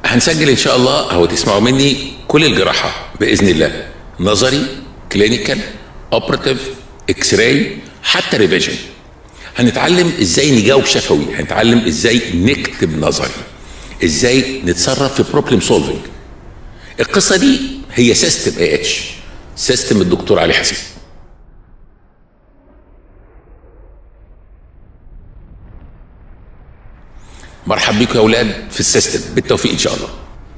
هنسجل ان شاء الله او تسمعوا مني كل الجراحه باذن الله نظري كلينيكال اوبراتيف اكس راي حتى ريفيجن هنتعلم ازاي نجاوب شفوي هنتعلم ازاي نكتب نظري ازاي نتصرف في بروبلم سولفنج القصه دي هي سيستم اي اتش سيستم الدكتور علي حسين مرحب بيكم يا اولاد في السيستم بالتوفيق ان شاء الله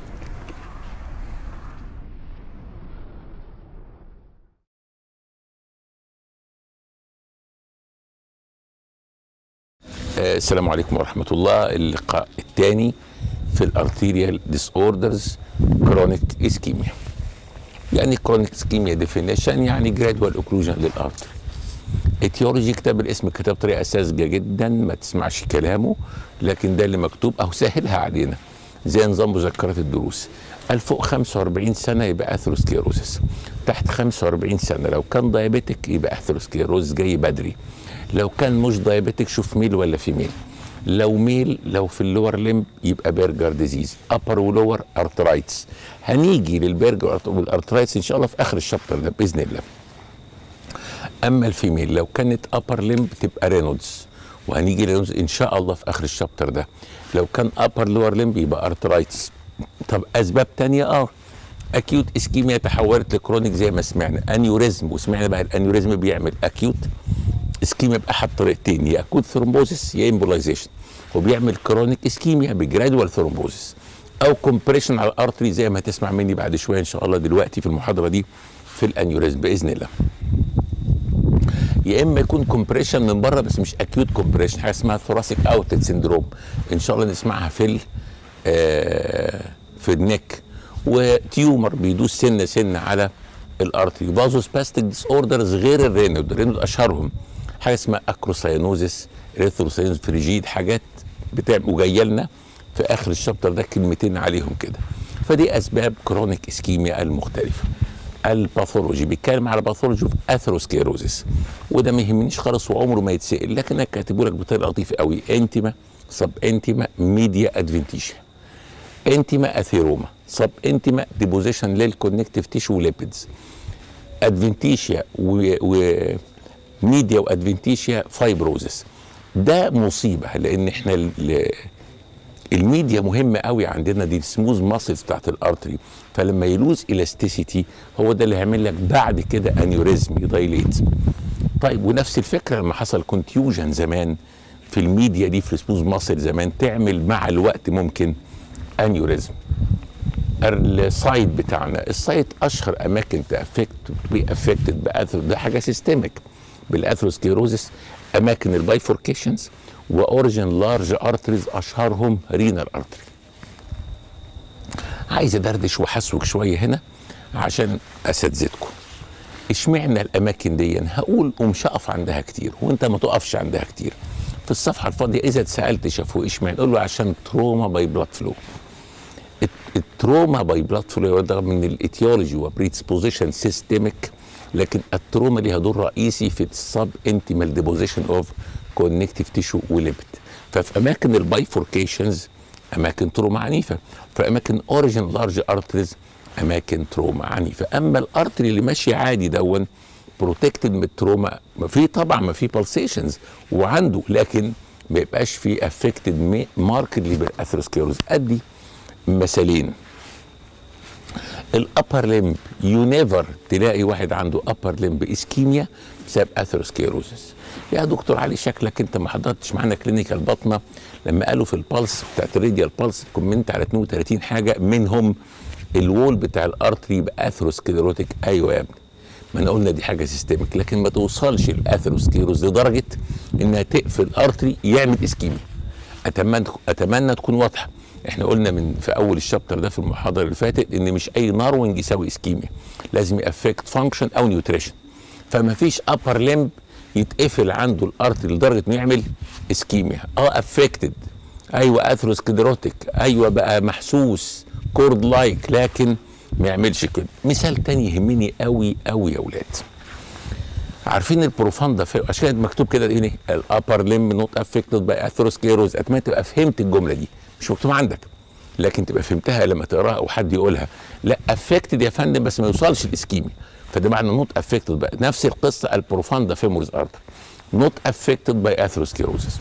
آه، السلام عليكم ورحمة الله اللقاء الثاني في الارتيريال ديس اوردرز كرونيك اسكيميا يعني كرونيك اسكيميا ديفينيشن يعني جرادوال اوكلوجن للارتري اتيولوجي كتاب الاسم كتاب بطريقه ساذجه جدا ما تسمعش كلامه لكن ده اللي مكتوب او سهلها علينا زي نظام مذكرات الدروس قال فوق 45 سنه يبقى اثيروسكليروسيس تحت 45 سنه لو كان دايابيتك يبقى اثيروسكليروز جاي بدري لو كان مش دايابيتك شوف ميل ولا فيميل لو ميل لو في اللور ليمب يبقى بيرجر ديزيز ابر ولور ارترايتس هنيجي للبرجر والارترايتس ان شاء الله في اخر الشابتر ده باذن الله اما الفيميل لو كانت ابر ليمب تبقى رينولدز وهنيجي لرينولدز ان شاء الله في اخر الشابتر ده لو كان ابر لور ليمب يبقى ارترايتس طب اسباب تانية اه اكيوت اسكيميا تحولت لكرونيك زي ما سمعنا انيوريزم وسمعنا بقى الانيوريزم بيعمل اكيوت اسكيميا باحد طريقتين يا اكوت ثرومبوزيس يا امبولايزيشن وبيعمل كرونيك اسكيميا بجرادوال ثرومبوزيس او كومبريشن على الارتري زي ما هتسمع مني بعد شويه ان شاء الله دلوقتي في المحاضره دي في الانيوريزم باذن الله يا اما يكون كومبريشن من بره بس مش اكيوت كومبريشن حاجه اسمها ثوراسيك اوتلت سندروم ان شاء الله نسمعها في ال آه في النك وتيومر بيدوس سنه سنه على الارتري بازو سباستيك ديس اوردرز غير الرينود الرينود اشهرهم حاجه اسمها اكروساينوزيس ريثروساينوز فريجيد حاجات بتاع وجايه لنا في اخر الشابتر ده كلمتين عليهم كده فدي اسباب كرونيك اسكيميا المختلفه الباثولوجي بيتكلم على باثولوجي اوف اثيروسكليروزيس وده ما يهمنيش خالص وعمره ما يتسال لكن انا كاتبه لك بطريقه لطيفه قوي انتما سب انتما ميديا ادفنتيشيا انتما اثيروما سب انتما ديبوزيشن للكونكتيف تيشو ليبيدز ادفنتيشيا و, و ميديا وادفنتيشيا فايبروزس ده مصيبه لان احنا ال- الميديا مهمه قوي عندنا دي السموز ماسلز بتاعت الارتري فلما يلوز الاستيسيتي هو ده اللي هيعمل لك بعد كده انيوريزم يدايليت طيب ونفس الفكره لما حصل كونتيوجن زمان في الميديا دي في السموز ماسل زمان تعمل مع الوقت ممكن انيوريزم السايت بتاعنا السايت اشهر اماكن تافكت بي افكتد باثر ده حاجه سيستميك بالاثروسكليروزس اماكن البايفوركيشنز واوريجن لارج ارتريز اشهرهم رينال ارتري عايز ادردش واحسوك شويه هنا عشان اساتذتكم اشمعنى الاماكن دي هقول ومش هقف عندها كتير وانت ما تقفش عندها كتير في الصفحه الفاضيه اذا اتسالت شافوه اشمعنى قول له عشان تروما باي بلاد فلو التروما باي بلاد فلو ده من الايتيولوجي وبريدسبوزيشن سيستميك لكن التروما ليها دور رئيسي في السب انتيمال ديبوزيشن اوف كونكتيف تيشو وليبت ففي اماكن البايفوركيشنز اماكن تروما عنيفه في اماكن اوريجن لارج ارتريز اماكن تروما عنيفه اما الارتري اللي ماشي عادي دون بروتكتد من التروما ما في طبعا ما في بالسيشنز وعنده لكن ما يبقاش في افكتد ماركتلي بالاثيروسكليروز ادي مثالين الابر ليمب يو نيفر تلاقي واحد عنده ابر ليمب اسكيميا بسبب اثيروسكليروزس يا دكتور علي شكلك انت ما حضرتش معانا كلينيكال بطنه لما قالوا في البلس بتاعت الراديال بلس كومنت على 32 حاجه منهم الوول بتاع الارتري يبقى اثيروسكليروتيك ايوه يا ابني ما انا قلنا دي حاجه سيستميك لكن ما توصلش الاثيروسكليروز لدرجه انها تقفل الارتري يعمل اسكيميا اتمنى اتمنى تكون واضحه احنا قلنا من في اول الشابتر ده في المحاضره اللي فاتت ان مش اي ناروينج يساوي اسكيميا لازم يافكت فانكشن او نيوتريشن فما فيش ابر ليمب يتقفل عنده الارتري لدرجه انه يعمل اسكيميا اه افكتد ايوه اثروسكليروتيك ايوه بقى محسوس كورد لايك لكن ما يعملش كده مثال تاني يهمني قوي قوي يا اولاد عارفين البروفاندا في عشان كده مكتوب كده ايه الابر ليم نوت افكتد باي اثروسكليروز اتمنى تبقى فهمت الجمله دي مش مكتوب عندك لكن تبقى فهمتها لما تقراها او حد يقولها لا افكتد يا فندم بس ما يوصلش الاسكيمي فده معنى نوت افكتد بقى نفس القصه البروفاندا فيمورز ارتر نوت افكتد باي اثيروسكليروزس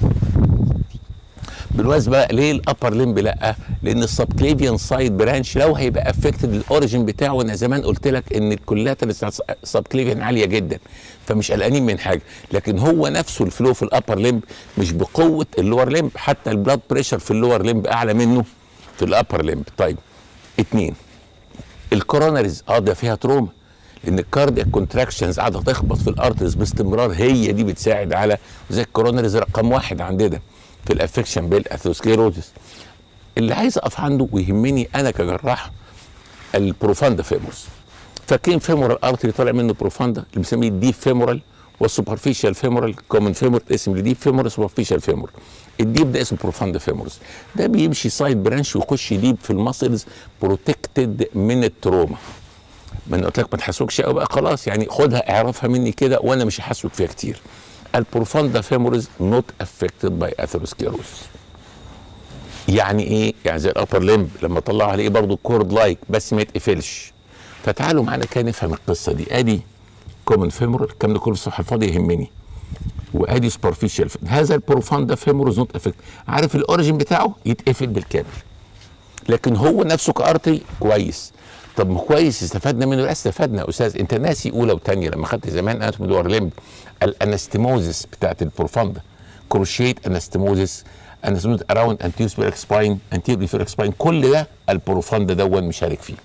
بالمناسبه بقى ليه الابر ليمب لا؟ لان السبكليفيان سايد برانش لو هيبقى افكتد الاوريجن بتاعه انا زمان قلت لك ان الكلات السبكليفيان عاليه جدا فمش قلقانين من حاجه لكن هو نفسه الفلو في الابر ليمب مش بقوه اللور ليمب حتى البلاد بريشر في اللور ليمب اعلى منه في الابر ليمب طيب اتنين الكوروناريز اه ده فيها تروما لان الكاردياك كونتراكشنز قاعده تخبط في الارترز باستمرار هي دي بتساعد على زي الكوروناريز رقم واحد عندنا في الافكشن بالاثيروسكليروزس اللي عايز اقف عنده ويهمني انا كجراح البروفاندا فيمورس فاكرين فيمورال ارتري طالع منه بروفاندا اللي بنسميه الديب فيمورال والسوبرفيشال فيمورال كومن فيمور اسم الديب فيمورال سوبرفيشال فيمور الديب ده اسمه بروفاندا فيمورس ده بيمشي سايد برانش ويخش ديب في الماسلز بروتكتد من التروما ما انا قلت لك ما تحسوكش قوي بقى خلاص يعني خدها اعرفها مني كده وانا مش هحسوك فيها كتير البروفاندا فيموريز نوت افكتد باي اثيروسكليروسس يعني ايه يعني زي الابر ليمب لما طلع عليه برضه كورد لايك بس ما يتقفلش فتعالوا معانا كده نفهم القصه دي ادي كومن فيمور الكلام ده كله في الصفحه الفاضيه يهمني وادي سوبرفيشال هذا البروفاندا فيموريز نوت افكت عارف الاوريجن بتاعه يتقفل بالكامل لكن هو نفسه كارتري كويس طب ما كويس استفدنا منه لا استفدنا يا استاذ انت ناسي اولى وثانيه لما خدت زمان اناتومي دور ليمب الانستيموزس بتاعت البروفاندا كروشيت انستيموزس انستيموزس اراوند انتيوس بيرك سباين انتيوس بيرك سباين كل ده البروفاندا دون مشارك فيه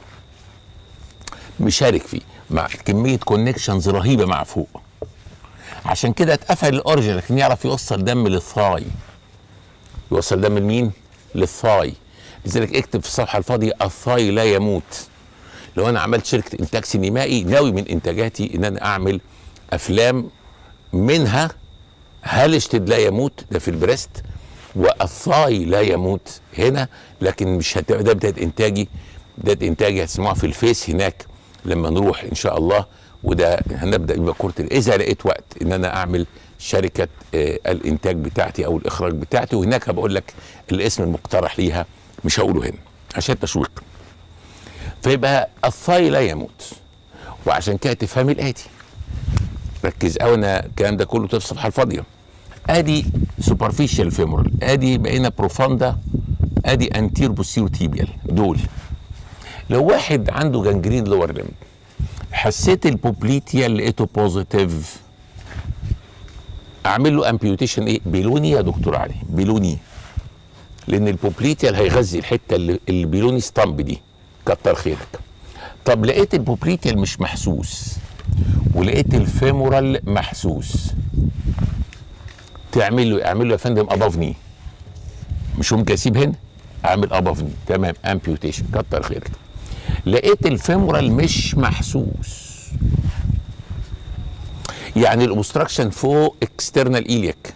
مشارك فيه مع كميه كونكشنز رهيبه مع فوق عشان كده اتقفل الاوريجن لكن يعرف يوصل دم للثاي يوصل دم لمين؟ للثاي لذلك اكتب في الصفحه الفاضيه الثاي لا يموت لو انا عملت شركه انتاج سينمائي ناوي من انتاجاتي ان انا اعمل افلام منها هالشتد لا يموت ده في البريست والثاي لا يموت هنا لكن مش هت... ده بدايه انتاجي بدايه انتاجي هتسمعوها في الفيس هناك لما نروح ان شاء الله وده هنبدا يبقى كره اذا لقيت وقت ان انا اعمل شركه آه الانتاج بتاعتي او الاخراج بتاعتي وهناك هبقول لك الاسم المقترح ليها مش هقوله هنا عشان تشويق فيبقى الثاي لا يموت وعشان كده تفهمي الاتي ركز قوي انا الكلام ده كله في الصفحه الفاضيه ادي سوبرفيشال فيمورال ادي بقينا بروفاندا ادي انتير بوستيرو تيبيال دول لو واحد عنده جنجرين لور ليمب حسيت البوبليتيا لقيته بوزيتيف اعمل له امبيوتيشن ايه بيلوني يا دكتور علي بيلوني لان البوبليتيا هيغذي الحته اللي البيلوني ستامب دي كتر خيرك طب لقيت البوبليتيال مش محسوس ولقيت الفيمورال محسوس تعمل له اعمل له يا فندم ابافني مش ممكن اسيب هنا اعمل ابافني تمام امبيوتيشن كتر خيرك لقيت الفيمورال مش محسوس يعني الاوبستراكشن فوق اكسترنال ايليك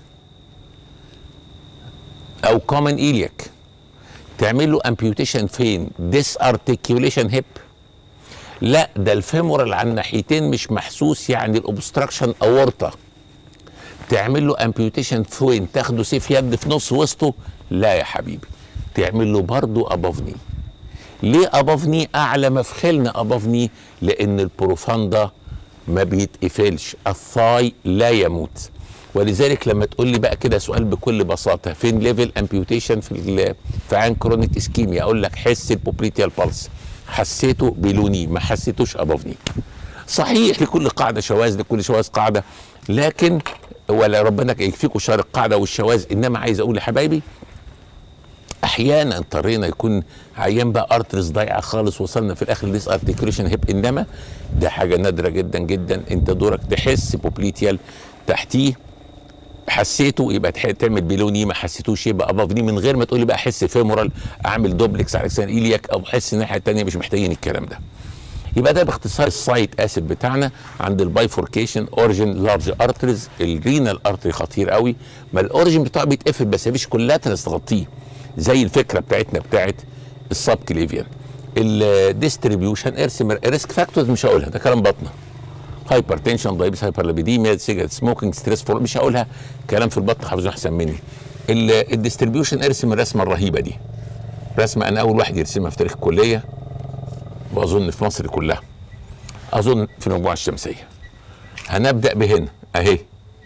او كومن ايليك تعمل له امبيوتيشن فين ديس ارتكيوليشن هيب لا ده الفيمورال على الناحيتين مش محسوس يعني الاوبستراكشن اورطه تعمل له امبيوتيشن فين تاخده سيف يد في نص وسطه لا يا حبيبي تعمل له برضه ابافني ليه ابافني اعلى مفخلنا ابافني لان البروفاندا ما بيتقفلش الثاي لا يموت ولذلك لما تقول لي بقى كده سؤال بكل بساطه فين ليفل امبيوتيشن في في عين كرونيك اسكيميا اقول لك حس البوبريتيال بالس حسيته بلوني ما حسيتوش ابافني صحيح لكل قاعده شواذ لكل شواذ قاعده لكن ولا ربنا يكفيكم شر القاعده والشواذ انما عايز اقول لحبايبي احيانا اضطرينا يكون عيان بقى ارترز ضايعه خالص وصلنا في الاخر ديس ارتكوليشن هيب انما ده حاجه نادره جدا جدا انت دورك تحس بوبليتيال تحتيه حسيته يبقى تعمل بيلوني ما حسيتوش يبقى ابافني من غير ما تقولي بقى احس فيمورال اعمل دوبلكس على لسان ايلياك او احس الناحيه الثانيه مش محتاجين الكلام ده يبقى ده باختصار السايت اسيد بتاعنا عند البايفوركيشن اوريجن لارج ارتريز الرينال ارتري خطير قوي ما الاوريجن بتاعه بيتقفل بس مفيش كولاترز تغطيه زي الفكره بتاعتنا بتاعت السب كليفيان الديستريبيوشن ارسم ريسك فاكتورز مش هقولها ده كلام بطنه هايبر تنشن دايبس هايبرليبيديميا سيجارت سموكينج ستريس فور مش هقولها كلام في البطن حافظه احسن مني الديستريبيوشن ارسم الرسمه الرهيبه دي رسمه انا اول واحد يرسمها في تاريخ الكليه واظن في مصر كلها اظن في المجموعه الشمسيه هنبدا بهنا اهي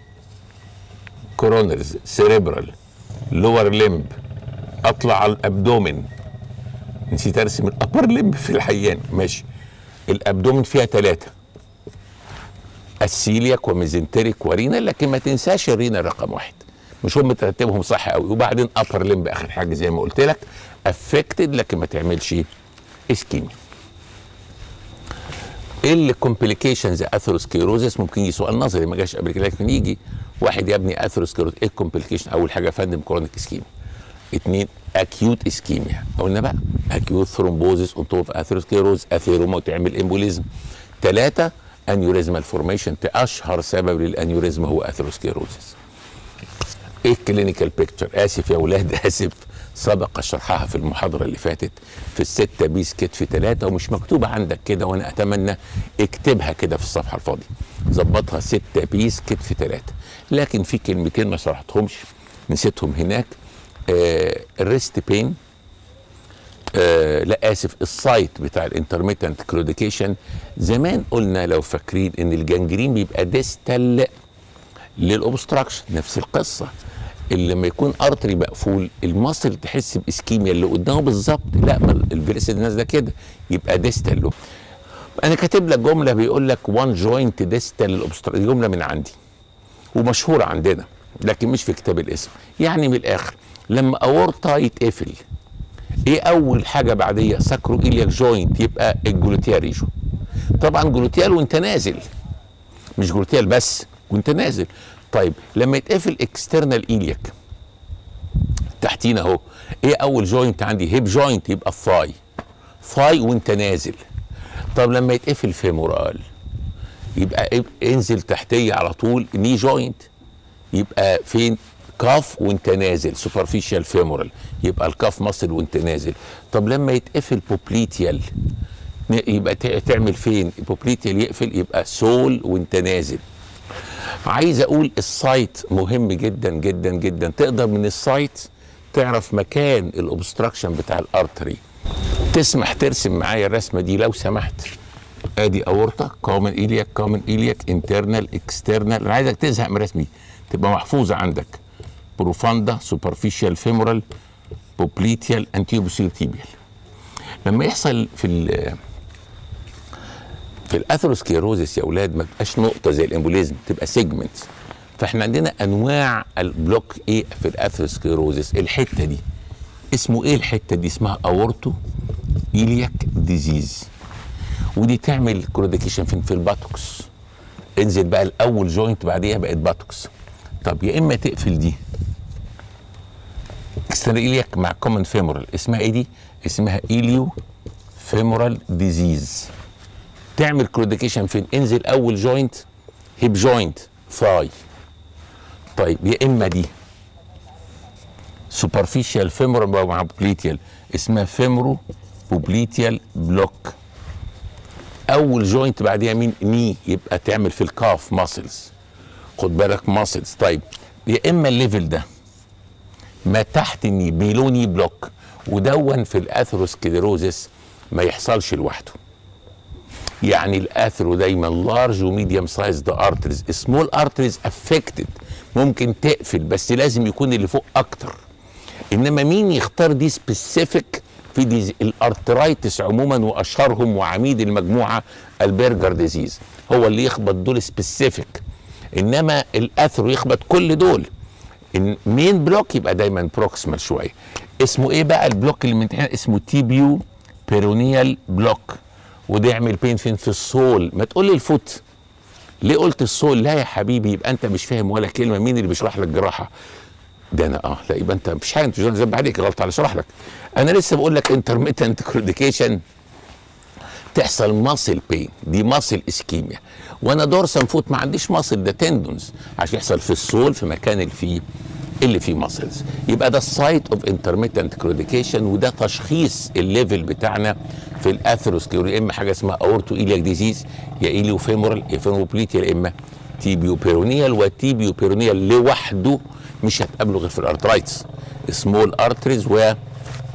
كورونرز سيريبرال لور ليمب اطلع على الابدومين نسيت ارسم الابر ليمب في الحيان ماشي الابدومين فيها ثلاثه السيلياك وميزنتريك ورينا لكن ما تنساش الرينا رقم واحد مش هم ترتبهم صح قوي وبعدين ابر ليمب اخر حاجه زي ما قلت لك افكتد لكن ما تعملش اسكيميا ايه الكومبليكيشنز اثيروسكليروزس ممكن يجي سؤال نظري ما جاش قبل كده لكن يجي واحد يا ابني اثيروسكليروز ايه الكومبليكيشن اول حاجه يا فندم كرونيك اسكيميا اثنين اكيوت اسكيميا قلنا بقى اكيوت ثرومبوزس اون توب اوف اثيروسكليروز اثيروما وتعمل امبوليزم ثلاثه انيوريزمال فورميشن اشهر سبب للانيوريزم هو اثيروسكليروزس ايه الكلينيكال بيكتشر اسف يا اولاد اسف سبق شرحها في المحاضره اللي فاتت في الستة بيس كتف ثلاثة ومش مكتوبة عندك كده وانا اتمنى اكتبها كده في الصفحة الفاضية ظبطها ستة بيس كتف ثلاثة لكن في كلمتين ما شرحتهمش نسيتهم هناك آه الريست بين آه لا اسف السايت بتاع الانترميتنت كلوديكيشن زمان قلنا لو فاكرين ان الجنجرين بيبقى ديستال للاوبستراكشن نفس القصه اللي لما يكون ارتري مقفول المصل تحس باسكيميا اللي قدامه بالظبط لا ما الفيرسيد نازله كده يبقى ديستال له انا كاتب لك جمله بيقول لك وان جوينت ديستال دي جمله من عندي ومشهوره عندنا لكن مش في كتاب الاسم يعني من الاخر لما اورطه يتقفل ايه اول حاجه بعديه ساكرو ايلياك جوينت يبقى الجلوتيال ريجو طبعا جلوتيال وانت نازل مش جلوتيال بس وانت نازل طيب لما يتقفل اكسترنال ايلياك تحتينا اهو ايه اول جوينت عندي هيب جوينت يبقى الثاي ثاي وانت نازل طب لما يتقفل فيمورال يبقى انزل تحتيه على طول ني جوينت يبقى فين كاف وانت نازل سوبرفيشال فيمورال يبقى الكاف مصل وانت نازل طب لما يتقفل بوبليتيال يبقى تعمل فين بوبليتيال يقفل يبقى سول وانت نازل عايز اقول السايت مهم جدا جدا جدا تقدر من السايت تعرف مكان الاوبستراكشن بتاع الارتري تسمح ترسم معايا الرسمه دي لو سمحت ادي اورطه كومن ايلياك كومن ايلياك انترنال اكسترنال انا عايزك تزهق من الرسمه دي تبقى محفوظه عندك بروفاندا سوبرفيشال فيمورال بوبليتيال انتيوبوسيرتيبيال لما يحصل في ال في الاثيروسكليروزس يا اولاد ما تبقاش نقطه زي الامبوليزم تبقى سيجمنت فاحنا عندنا انواع البلوك ايه في الاثيروسكليروزس الحته دي اسمه ايه الحته دي اسمها اورتو ايلياك ديزيز ودي تعمل كروديكيشن فين في الباتوكس انزل بقى الاول جوينت بعديها بقت باتوكس طب يا اما تقفل دي اكسترنال ايلياك مع كومن فيمورال اسمها ايه دي اسمها ايليو فيمورال ديزيز تعمل كروديكيشن فين انزل اول جوينت هيب جوينت ثاي طيب يا اما دي سوبرفيشال فيمورال مع بوبليتيال اسمها فيمورو بوبليتيال بلوك اول جوينت بعديها مين ني يبقى تعمل في الكاف ماسلز خد بالك ماسلز طيب يا اما الليفل ده ما تحت الني بيلوني بلوك ودون في الاثيروسكليروزس ما يحصلش لوحده يعني الاثرو دايما لارج وميديوم سايز ذا ارتريز سمول ارتريز افكتد ممكن تقفل بس لازم يكون اللي فوق اكتر انما مين يختار دي سبيسيفيك في دي الارترايتس عموما واشهرهم وعميد المجموعه البرجر ديزيز هو اللي يخبط دول سبيسيفيك انما الاثرو يخبط كل دول مين بلوك يبقى دايما بروكسمال شويه اسمه ايه بقى البلوك اللي من اسمه تيبيو بيرونيال بلوك وده يعمل بين فين في السول ما تقول لي الفوت ليه قلت السول لا يا حبيبي يبقى انت مش فاهم ولا كلمه مين اللي بيشرح لك جراحه ده انا اه لا يبقى انت مش حاجه انت مش ذنب عليك غلط على اشرح لك انا لسه بقول لك انترميتنت كروديكيشن تحصل ماسل بين دي ماسل اسكيميا وانا دورسن فوت ما عنديش ماسل ده تندونز عشان يحصل في السول في مكان اللي فيه اللي فيه ماسلز يبقى ده السايت اوف انترميتنت كروديكيشن وده تشخيص الليفل بتاعنا في الاثيروسكليرو يا اما حاجه اسمها اورتو ايلياك ديزيز يا ايليو فيمورال يا فيموبليت يا اما تيبيو بيرونيال وتيبيو بيرونيال لوحده مش هتقابله غير في الارترايتس سمول ارتريز و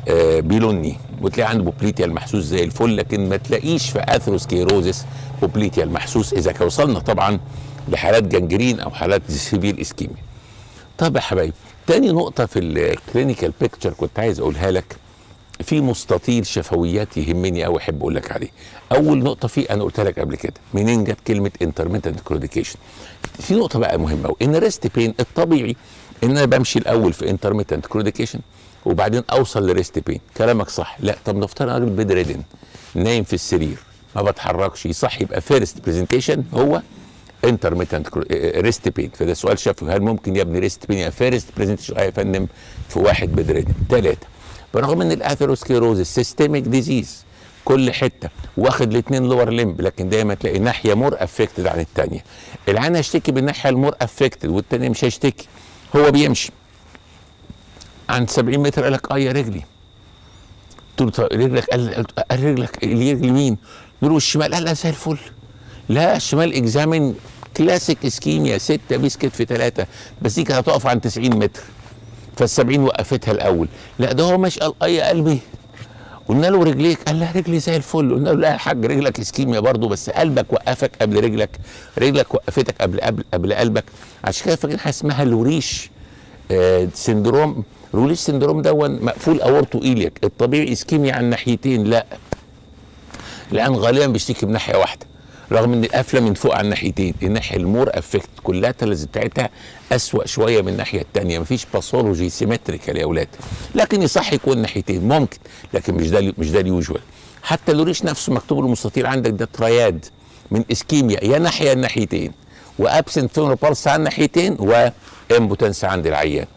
آه بيلوني وتلاقي عنده بوبليتيال محسوس زي الفل لكن ما تلاقيش في اثروسكيروزس بوبليتيال محسوس اذا كان وصلنا طبعا لحالات جنجرين او حالات سيفير اسكيميا طب يا حبايبي تاني نقطه في الكلينيكال بيكتشر كنت عايز اقولها لك في مستطيل شفويات يهمني قوي احب اقول لك عليه اول نقطه فيه انا قلت لك قبل كده منين جت كلمه انترميتنت كروديكيشن في نقطه بقى مهمه قوي ان ريست بين الطبيعي ان انا بمشي الاول في انترميتنت كروديكيشن وبعدين اوصل لريست بين كلامك صح لا طب نفترض انا راجل بيد ريدن نايم في السرير ما بتحركش صح يبقى فيرست برزنتيشن هو انترميتنت ريست بين فده سؤال شافه هل ممكن يا ابني ريست بين يا فيرست برزنتيشن يا فندم في واحد بيد ريدن ثلاثه برغم ان الاثيروسكليروز سيستميك ديزيز كل حته واخد الاثنين لور لمب لكن دايما تلاقي ناحيه مور افكتد عن الثانيه العين هيشتكي بالناحيه المور افكتد والثانيه مش هيشتكي هو بيمشي عند 70 متر قال لك اه يا رجلي قلت له رجلك قال قال رجلك رجل مين؟ قلت له الشمال قال لا زي الفل لا الشمال اكزامن كلاسيك اسكيميا 6 بيس كتف 3 بس دي كانت هتقف عند 90 متر فالسبعين وقفتها الاول لا ده هو مش قال اه يا قلبي قلنا له رجليك قال لا رجلي زي الفل قلنا له لا يا حاج رجلك اسكيميا برضه بس قلبك وقفك قبل رجلك رجلك وقفتك قبل قبل قبل قلبك عشان كده فاكرين حاجه اسمها لوريش آه سندروم روليش سندروم ده مقفول اورتو ايليك الطبيعي اسكيميا عن ناحيتين لا لان غالبا بيشتكي بناحيه واحده رغم ان القفله من فوق على الناحيتين الناحيه المور افكت كلها بتاعتها اسوا شويه من الناحيه الثانيه مفيش باثولوجي سيمتريكال يا اولاد لكن يصح يكون ناحيتين ممكن لكن مش ده مش ده اليوجوال حتى لوريش نفسه مكتوب له مستطيل عندك ده ترياد من اسكيميا يا ناحيه الناحيتين وابسنت فينر بالس على الناحيتين وامبوتنس عند العيان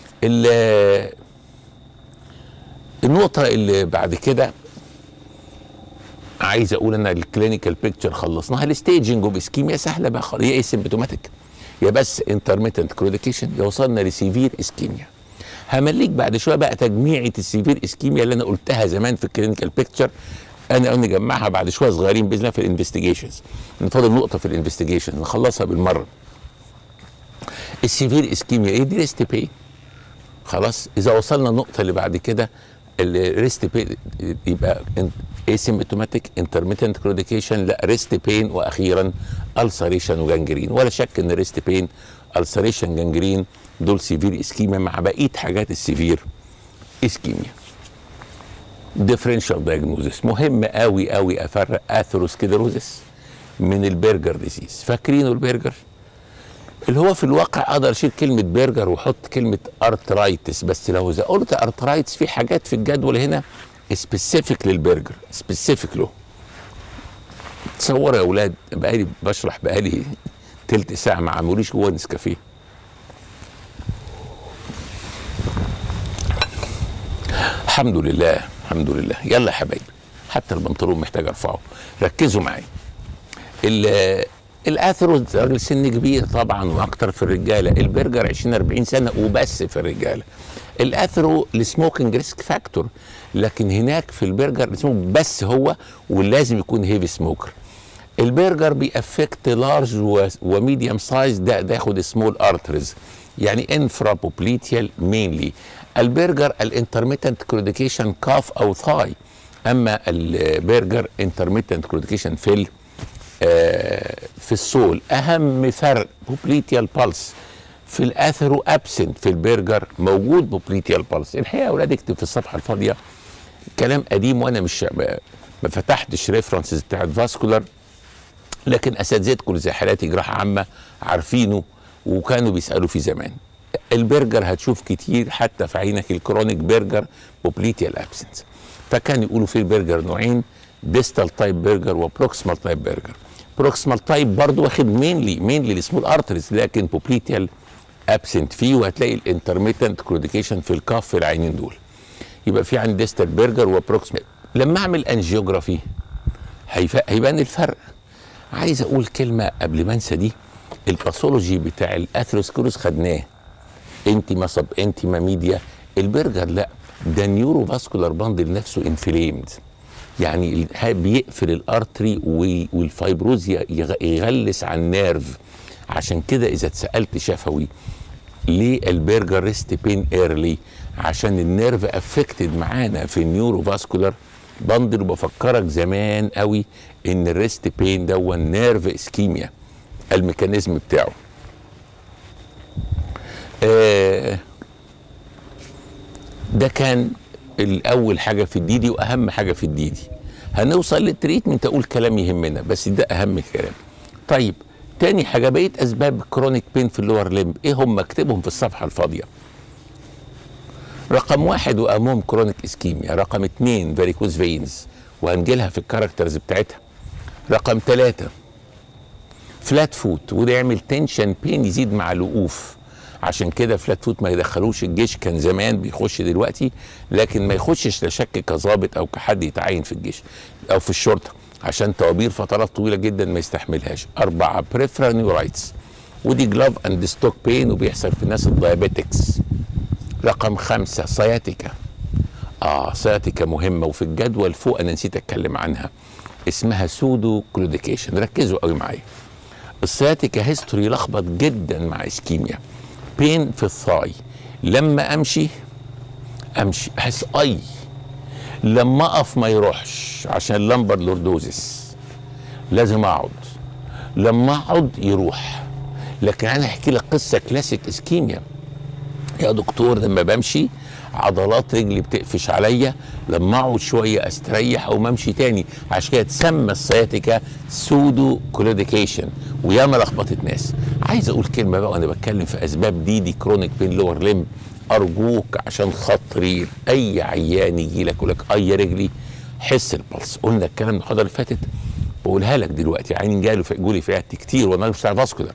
النقطه اللي بعد كده عايز اقول ان الكلينيكال بيكتشر خلصناها الستيجنج اوف اسكيميا سهله بقى خالص هي ايه سيمبتوماتيك يا بس انترميتنت كروديكيشن يا وصلنا لسيفير اسكيميا همليك بعد شويه بقى تجميعه السيفير اسكيميا اللي انا قلتها زمان في الكلينيكال بيكتشر انا نجمعها بعد شويه صغيرين باذن الله في الانفستيجيشنز فاضل نقطه في الانفستيجيشن نخلصها بالمره السيفير اسكيميا ايه دي ريست بي خلاص اذا وصلنا النقطه اللي بعد كده الريست بي يبقى اسيمبتوماتيك انترميتنت كروديكيشن لا ريست بين واخيرا السريشن وجنجرين ولا شك ان ريست بين السريشن جنجرين دول سيفير اسكيميا مع بقيه حاجات السيفير اسكيميا ديفرنشال دايجنوزس مهم قوي قوي افرق اثيروسكليروزس من البرجر ديزيز فاكرينه البرجر اللي هو في الواقع اقدر اشيل كلمه برجر واحط كلمه ارترايتس بس لو اذا قلت ارترايتس في حاجات في الجدول هنا سبيسيفيك للبرجر سبيسيفيك له تصوروا يا اولاد بقالي بشرح بقالي تلت ساعه ما عملوليش جوه نسكافيه الحمد لله الحمد لله يلا يا حبايبي حتى البنطلون محتاج ارفعه ركزوا معايا الاثرو راجل سن كبير طبعا واكتر في الرجاله البرجر 20 40 سنه وبس في الرجاله الاثرو السموكينج ريسك فاكتور لكن هناك في البرجر السموك بس هو ولازم يكون هيفي سموكر البرجر بيأفكت لارج وميديوم سايز ده ده ياخد سمول ارترز يعني انفرا بوبليتيال مينلي البرجر الانترميتنت كروديكيشن كاف او ثاي اما البرجر انترميتنت كروديكيشن في آه في السول اهم فرق بوبليتيال بالس في الاثرو ابسنت في البرجر موجود بوبليتيال بالس الحقيقه يا اولاد اكتب في الصفحه الفاضيه كلام قديم وانا مش ما فتحتش ريفرنسز بتاعت فاسكولار لكن اساتذتكم زي حالاتي جراحه عامه عارفينه وكانوا بيسالوا فيه زمان البرجر هتشوف كتير حتى في عينك الكرونيك برجر بوبليتيال ابسنس فكان يقولوا في البرجر نوعين ديستال تايب برجر وبروكسمال تايب برجر بروكسمال تايب برضه واخد مينلي مينلي السمول ارتريز لكن بوبليتيال ابسنت فيه وهتلاقي الانترميتنت كروديكيشن في الكاف في العينين دول يبقى في عندي ديستال برجر وبروكسمال لما اعمل انجيوجرافي هيبان الفرق عايز اقول كلمه قبل ما انسى دي الباثولوجي بتاع الاثيروسكلوز خدناه انتما سب انتما ميديا البرجر لا ده النيورو فاسكولار باندل نفسه انفليمد يعني بيقفل الارتري والفايبروز يغلس على النيرف عشان كده اذا اتسالت شفوي ليه البرجر ريست بين ايرلي عشان النيرف افكتد معانا في النيورو فاسكولار بندل وبفكرك زمان قوي ان الريست بين ده نيرف اسكيميا الميكانيزم بتاعه آه ده كان الاول حاجه في الديدي واهم حاجه في الديدي هنوصل للتريتمنت اقول كلام يهمنا بس ده اهم كلام طيب تاني حاجه بقيه اسباب كرونيك بين في اللور ليمب ايه هم اكتبهم في الصفحه الفاضيه رقم واحد وامهم كرونيك اسكيميا رقم اتنين فاريكوز فينز وهنجيلها في الكاركترز بتاعتها رقم ثلاثة فلات فوت وده يعمل تنشن بين يزيد مع الوقوف عشان كده فلات فوت ما يدخلوش الجيش كان زمان بيخش دلوقتي لكن ما يخشش لا شك كظابط او كحد يتعين في الجيش او في الشرطه عشان طوابير فترات طويله جدا ما يستحملهاش اربعه بريفرال نيورايتس ودي جلاف اند ستوك بين وبيحصل في الناس الدايابيتكس رقم خمسة سياتيكا اه سياتيكا مهمة وفي الجدول فوق انا نسيت اتكلم عنها اسمها سودو كلوديكيشن ركزوا قوي معايا السياتيكا هيستوري لخبط جدا مع اسكيميا بين في الثاي لما امشي امشي احس اي لما اقف ما يروحش عشان لمبر لوردوزس لازم اقعد لما اقعد يروح لكن انا احكي لك قصه كلاسيك اسكيميا يا دكتور لما بمشي عضلات رجلي بتقفش عليا لما اقعد شويه استريح او امشي تاني عشان كده تسمى السياتيكا سودو كلوديكيشن وياما لخبطت ناس عايز اقول كلمه بقى وانا بتكلم في اسباب دي دي كرونيك بين لور ليمب ارجوك عشان خاطري اي عيان يجي لك يقول لك اي رجلي حس البلس قلنا الكلام المحاضره اللي فاتت بقولها لك دلوقتي عيني جاله في جولي في عيادتي كتير وانا مش فاسكولار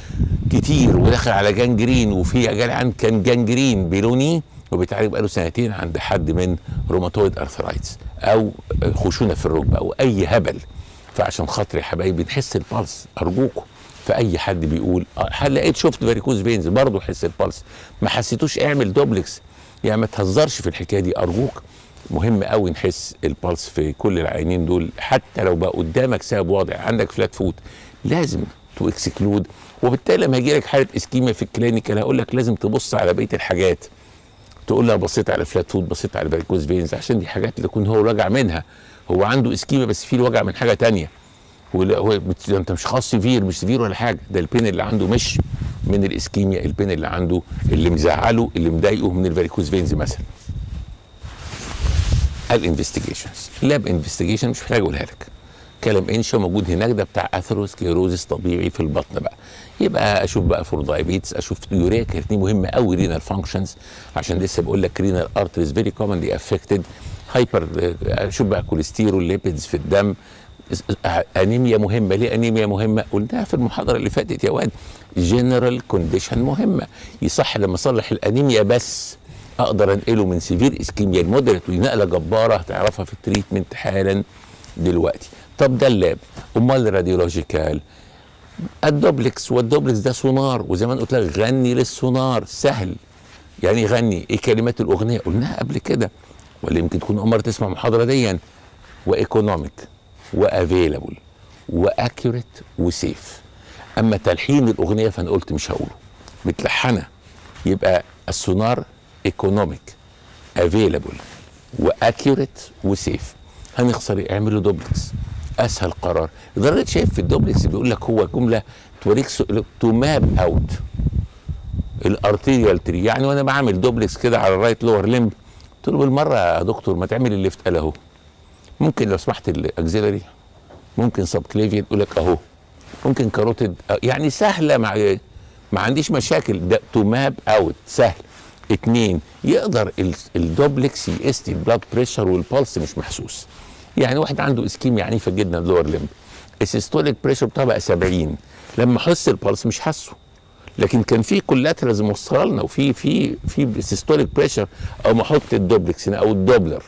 كتير ودخل على جانجرين وفي جالي عند كان جانجرين بيلوني وبيتعالج بقاله سنتين عند حد من روماتويد ارثرايتس او خشونه في الركبه او اي هبل فعشان خاطر يا حبايبي نحس البلس ارجوكم فاي حد بيقول هل لقيت شفت فاريكوز فينز برضه حس البلس ما حسيتوش اعمل دوبلكس يعني ما تهزرش في الحكايه دي ارجوك مهم قوي نحس البلس في كل العينين دول حتى لو بقى قدامك سبب واضح عندك فلات فوت لازم تو اكسكلود وبالتالي لما يجي لك حاله اسكيميا في الكلينيكال هقول لك لازم تبص على بقيه الحاجات تقول لها بصيت على فلات فوت بصيت على فاريكوز فينز عشان دي حاجات اللي يكون هو راجع منها هو عنده اسكيميا بس في الوجع من حاجه تانية هو انت مش خاص سيفير مش سيفير ولا حاجه ده البين اللي عنده مش من الاسكيميا البين اللي عنده اللي مزعله اللي مضايقه من الفاريكوز فينز مثلا الانفستيجيشنز لاب انفستيجيشن مش محتاج اقولها لك كلام انشا موجود هناك ده بتاع اثيروسكليروزس طبيعي في البطن بقى يبقى اشوف بقى فور دايابيتس اشوف يوريا كرياتين مهمه قوي رينال فانكشنز عشان لسه بقول لك رينال ارتريز فيري كومنلي افكتد هايبر اشوف بقى كوليسترول ليبيدز في الدم انيميا مهمه ليه انيميا مهمه قلناها في المحاضره اللي فاتت يا واد جنرال كونديشن مهمه يصح لما اصلح الانيميا بس اقدر انقله من سيفير اسكيميا المودريت ونقله جباره هتعرفها في التريتمنت حالا دلوقتي طب ده اللاب امال الراديولوجيكال الدوبلكس والدوبلكس ده سونار وزي ما قلت لك غني للسونار سهل يعني غني ايه كلمات الاغنيه قلناها قبل كده ولا يمكن تكون اول مره تسمع المحاضره دي وايكونوميك وافيلابل واكيوريت وسيف اما تلحين الاغنيه فانا قلت مش هقوله متلحنه يبقى السونار ايكونوميك افيلابل واكيوريت وسيف هنخسر ايه اعملوا دوبلكس اسهل قرار لدرجه شايف في الدوبلكس بيقول لك هو جمله توريك تو ماب اوت الارتيريال تري يعني وانا بعمل دوبلكس كده على الرايت لور ليمب قلت له بالمره يا دكتور ما تعمل الليفت قال اهو ممكن لو سمحت الاكزيلري ممكن سب كليفيان يقول لك اهو ممكن كاروتيد يعني سهله مع ما عنديش مشاكل ده تو ماب اوت سهل اتنين يقدر الدوبلكس يقيس البلاد بريشر والبلس مش محسوس يعني واحد عنده اسكيميا عنيفه جدا لور ليمب السيستوليك بريشر بتاعه بقى 70 لما احس البلس مش حاسه لكن كان في كولاترز موصله لنا وفي في في سيستوليك بريشر او ما احط الدوبلكس هنا او الدوبلر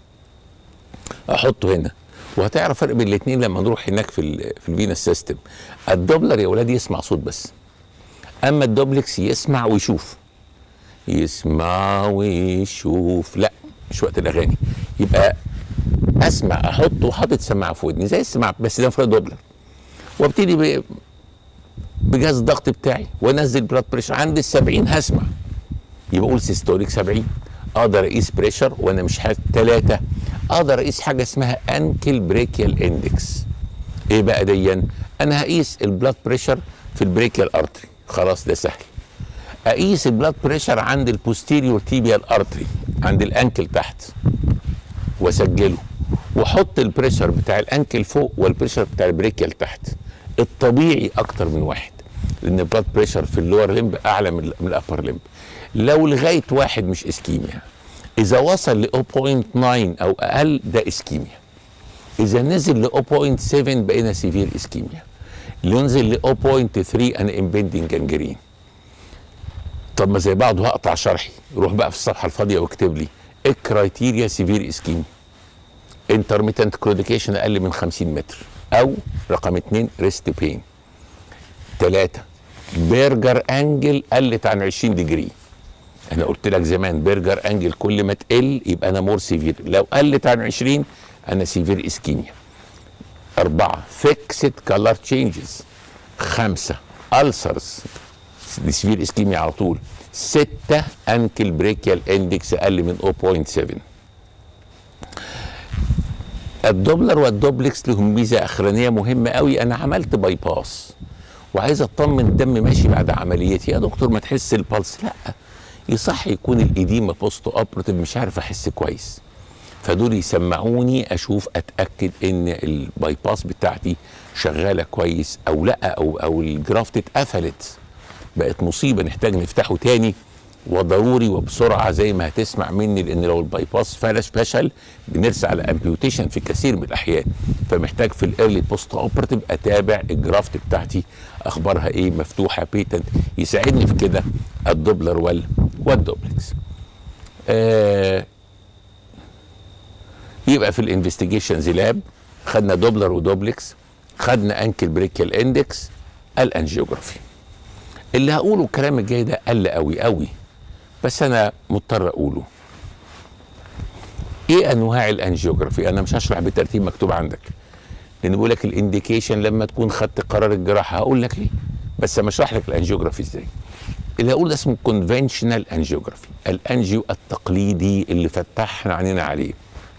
احطه هنا وهتعرف فرق بين الاثنين لما نروح هناك في ال في الفينا سيستم الدوبلر يا ولاد يسمع صوت بس اما الدوبلكس يسمع ويشوف يسمع ويشوف لا مش وقت الاغاني يبقى اسمع احطه وحاطط سماعه في ودني زي السماعه بس ده انفراد دوبلر وابتدي ب... بجهاز الضغط بتاعي وانزل بلاد بريشر عند ال 70 هسمع يبقى اقول سيستوليك 70 اقدر اقيس بريشر وانا مش حاسس ثلاثه اقدر اقيس حاجه اسمها انكل بريكيال اندكس ايه بقى ديا انا هقيس البلاد بريشر في البريكيال ارتري خلاص ده سهل اقيس البلاد بريشر عند البوستيريور تيبيال ارتري عند الانكل تحت واسجله واحط البريشر بتاع الانكل فوق والبريشر بتاع البريكيال تحت الطبيعي اكتر من واحد لان البلاد بريشر في اللور لمب اعلى من من الابر لمب لو لغايه واحد مش اسكيميا اذا وصل ل 0.9 او اقل ده اسكيميا اذا نزل ل 0.7 بقينا سيفير اسكيميا اللي ينزل ل 0.3 انا امبندنج جانجرين طب ما زي بعض هقطع شرحي روح بقى في الصفحه الفاضيه واكتب لي ايه كرايتيريا سيفير اسكيميا انترميتنت كلوديكيشن اقل من 50 متر او رقم اثنين ريست بين ثلاثة برجر انجل قلت عن 20 ديجري انا قلت لك زمان برجر انجل كل ما تقل يبقى انا مور سيفير لو قلت عن 20 انا سيفير اسكيميا أربعة فيكسد كالر تشينجز خمسة ألسرز دي سيفير اسكيميا على طول ستة انكل بريكيال اندكس اقل من 0.7 الدوبلر والدوبلكس لهم ميزه اخرانيه مهمه قوي انا عملت باي باس وعايز اطمن الدم ماشي بعد عمليتي يا دكتور ما تحس البلس لا يصح يكون الاديمه بوست اوبرتيف مش عارف احس كويس فدول يسمعوني اشوف اتاكد ان الباي باس بتاعتي شغاله كويس او لا او او الجرافت اتقفلت بقت مصيبه نحتاج نفتحه تاني وضروري وبسرعه زي ما هتسمع مني لان لو الباي باس فلش فشل بنرسى على امبيوتيشن في كثير من الاحيان فمحتاج في الايرلي بوست اوبرتيف اتابع الجرافت بتاعتي اخبارها ايه مفتوحه بيتنت يساعدني في كده الدوبلر وال والدوبلكس آه يبقى في الانفستيجيشنز لاب خدنا دوبلر ودوبلكس خدنا انكل بريكيال اندكس الانجيوجرافي اللي هقوله الكلام الجاي ده قل قوي قوي بس انا مضطر اقوله ايه انواع الانجيوجرافي انا مش هشرح بالترتيب مكتوب عندك لان بيقول لك الانديكيشن لما تكون خدت قرار الجراحه هقول لك ليه بس اما اشرح لك الانجيوجرافي ازاي اللي هقول ده اسمه كونفنشنال انجيوجرافي الانجيو التقليدي اللي فتحنا عينينا عليه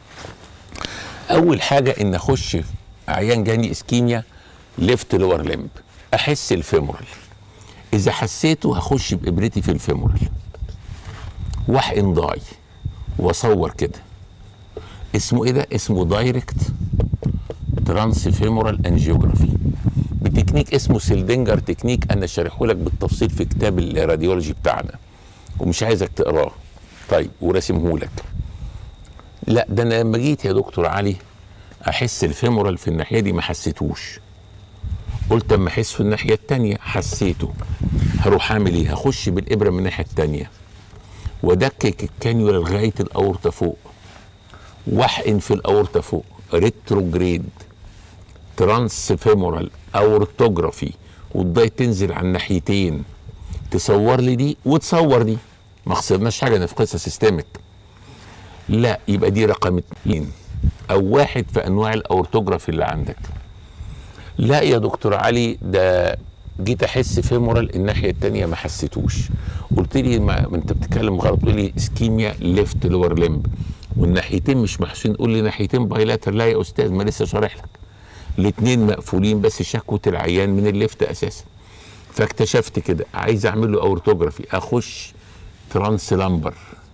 اول حاجه ان اخش عيان جاني اسكيميا ليفت لور لمب احس الفيمورال اذا حسيته هخش بابرتي في الفيمورال واحقن ضاي واصور كده اسمه ايه ده اسمه دايركت ترانس فيمورال انجيوجرافي بتكنيك اسمه سيلدنجر تكنيك انا شارحه لك بالتفصيل في كتاب الراديولوجي بتاعنا ومش عايزك تقراه طيب وراسمه لك لا ده انا لما جيت يا دكتور علي احس الفيمورال في الناحيه دي ما حسيتوش قلت اما احس في الناحيه التانية حسيته هروح اعمل ايه هخش بالابره من الناحيه التانية وادكك الكانيولا لغايه الاورطه فوق واحقن في الاورطه فوق ريتروجريد ترانس فيمورال اورتوجرافي والضي تنزل على الناحيتين تصور لي دي وتصور دي ما خسرناش حاجه نفقدها سيستمك لا يبقى دي رقم اتنين او واحد في انواع الاورتوجرافي اللي عندك لا يا دكتور علي ده جيت احس فيمورال الناحيه الثانيه ما حسيتوش قلت لي ما ما انت بتتكلم غلط تقول لي اسكيميا ليفت لور لمب والناحيتين مش محسوسين قول لي ناحيتين بايلاتر لا يا استاذ ما لسه شارح لك الاثنين مقفولين بس شكوى العيان من الليفت اساسا فاكتشفت كده عايز اعمل له اورتوجرافي اخش ترانس لامبر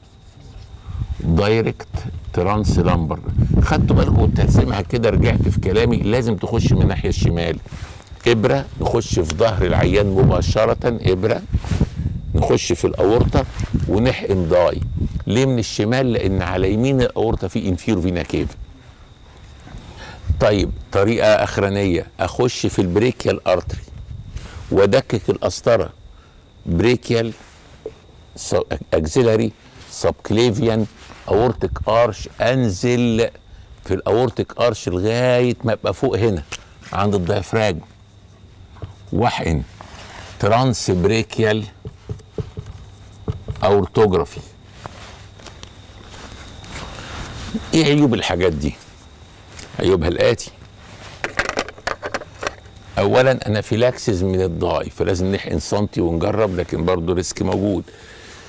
دايركت ترانس لامبر خدتوا بالكم كنت هسمعها كده رجعت في كلامي لازم تخش من الناحيه الشمال ابره نخش في ظهر العيان مباشره ابره نخش في الاورطه ونحقن ضاي ليه من الشمال لان على يمين الاورطه في انفير فينا كيف طيب طريقه اخرانيه اخش في البريكيال ارتري وادكك القسطره بريكيال اكزيلاري سبكليفيان اورتيك ارش انزل في الاورتيك ارش لغايه ما ابقى فوق هنا عند الديافراجم واحقن ترانس بريكيال اورتوجرافي ايه عيوب الحاجات دي عيوبها الاتي اولا انافيلاكسز من الضاي فلازم نحقن سنتي ونجرب لكن برضه ريسك موجود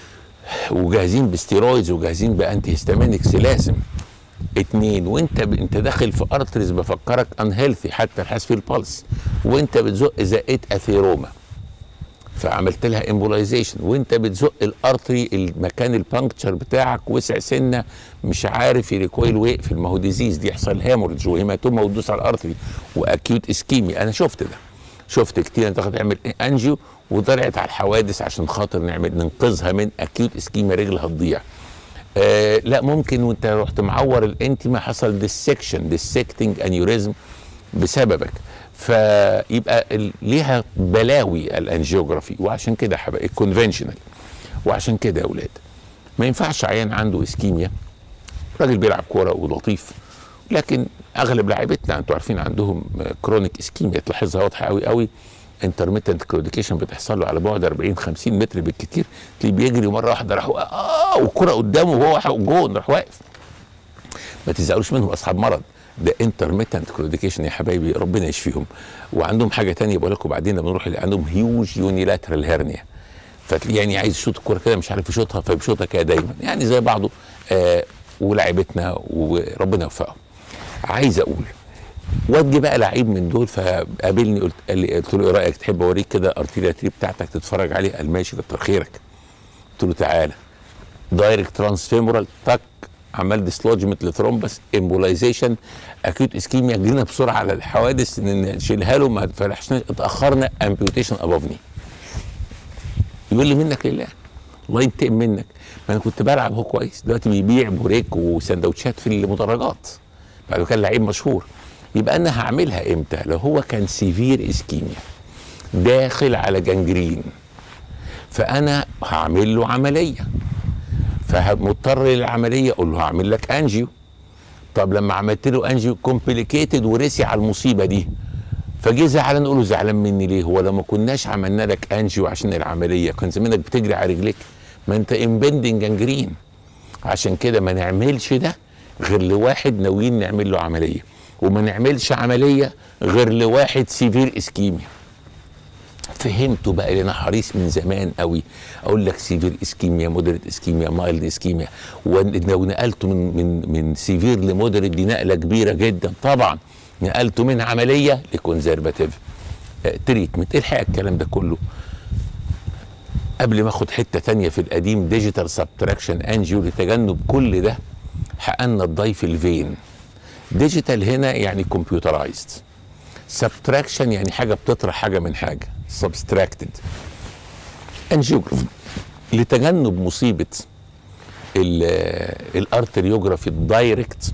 وجاهزين بستيرويدز وجاهزين بانتي هيستامينكس لازم اتنين وانت ب... انت داخل في ارتريز بفكرك ان هيلثي حتى الحاس في البلس وانت بتزق زقيت اثيروما فعملت لها امبولايزيشن وانت بتزق الارتري المكان البانكتشر بتاعك وسع سنه مش عارف يريكويل ويقفل ما هو ديزيز دي يحصل هيموريدج وهيماتوما وتدوس على الارتري واكيوت اسكيمي انا شفت ده شفت كتير انت تعمل انجيو وطلعت على الحوادث عشان خاطر نعمل ننقذها من اكيوت اسكيميا رجلها تضيع آه لا ممكن وانت رحت معور الانتما حصل ديسكشن ديسكتنج انيوريزم بسببك فيبقى ال- ليها بلاوي الانجيوجرافي وعشان كده يا حبايبي الكونفنشنال وعشان كده يا اولاد ما ينفعش عيان عنده اسكيميا راجل بيلعب كوره ولطيف لكن اغلب لاعيبتنا انتوا عارفين عندهم كرونيك اسكيميا تلاحظها واضحه قوي قوي انترميتنت كلوديكيشن بتحصل له على بعد 40 50 متر بالكتير تلاقيه بيجري مره واحده راح اه والكره قدامه وهو جون راح واقف ما تزعلوش منهم اصحاب مرض ده انترميتنت كلوديكيشن يا حبايبي ربنا يشفيهم وعندهم حاجه تانية بقول لكم بعدين لما نروح اللي عندهم هيوج يونيلاترال هيرنيا فتلاقيه يعني عايز يشوط الكوره كده مش عارف يشوطها فبيشوطها كده دايما يعني زي بعضه آه ولاعيبتنا وربنا يوفقهم عايز اقول وادي بقى لعيب من دول فقابلني قلت قال لي قلت له ايه رايك تحب اوريك كده ارتيريا تري بتاعتك تتفرج عليه قال ماشي كتر خيرك قلت له تعالى دايركت ترانسفيمورال تك عمل ديسلوجمنت لثرومبس امبولايزيشن اكيوت اسكيميا جرينا بسرعه على الحوادث ان نشيلها له ما فلحناش اتاخرنا امبيوتيشن ابوف ني يقول لي منك لله الله ينتقم منك ما انا كنت بلعب هو كويس دلوقتي بيبيع بوريك وسندوتشات في المدرجات بعد كان لعيب مشهور يبقى انا هعملها امتى لو هو كان سيفير اسكيميا داخل على جنجرين فانا هعمل له عمليه فمضطر للعمليه اقول له هعمل لك انجيو طب لما عملت له انجيو كومبليكيتد ورسي على المصيبه دي فجه زعلان نقول له زعلان مني ليه هو لو ما كناش عملنا لك انجيو عشان العمليه كان زمانك بتجري على رجليك ما انت امبندنج جنجرين عشان كده ما نعملش ده غير لواحد ناويين نعمل له عمليه وما نعملش عمليه غير لواحد سيفير اسكيميا فهمته بقى لان انا حريص من زمان قوي اقول لك سيفير اسكيميا مودريت اسكيميا مايلد اسكيميا ولو نقلته من من من سيفير لمودريت دي نقله كبيره جدا طبعا نقلته من عمليه لكونزرفاتيف تريتمنت الحقيقه الكلام ده كله قبل ما اخد حته تانية في القديم ديجيتال سبتراكشن انجيو لتجنب كل ده حققنا الضيف الفين ديجيتال هنا يعني كمبيوترايزد سبتراكشن يعني حاجه بتطرح حاجه من حاجه سبستراكتد انجيوجرافي لتجنب مصيبه الارتريوجرافي الدايركت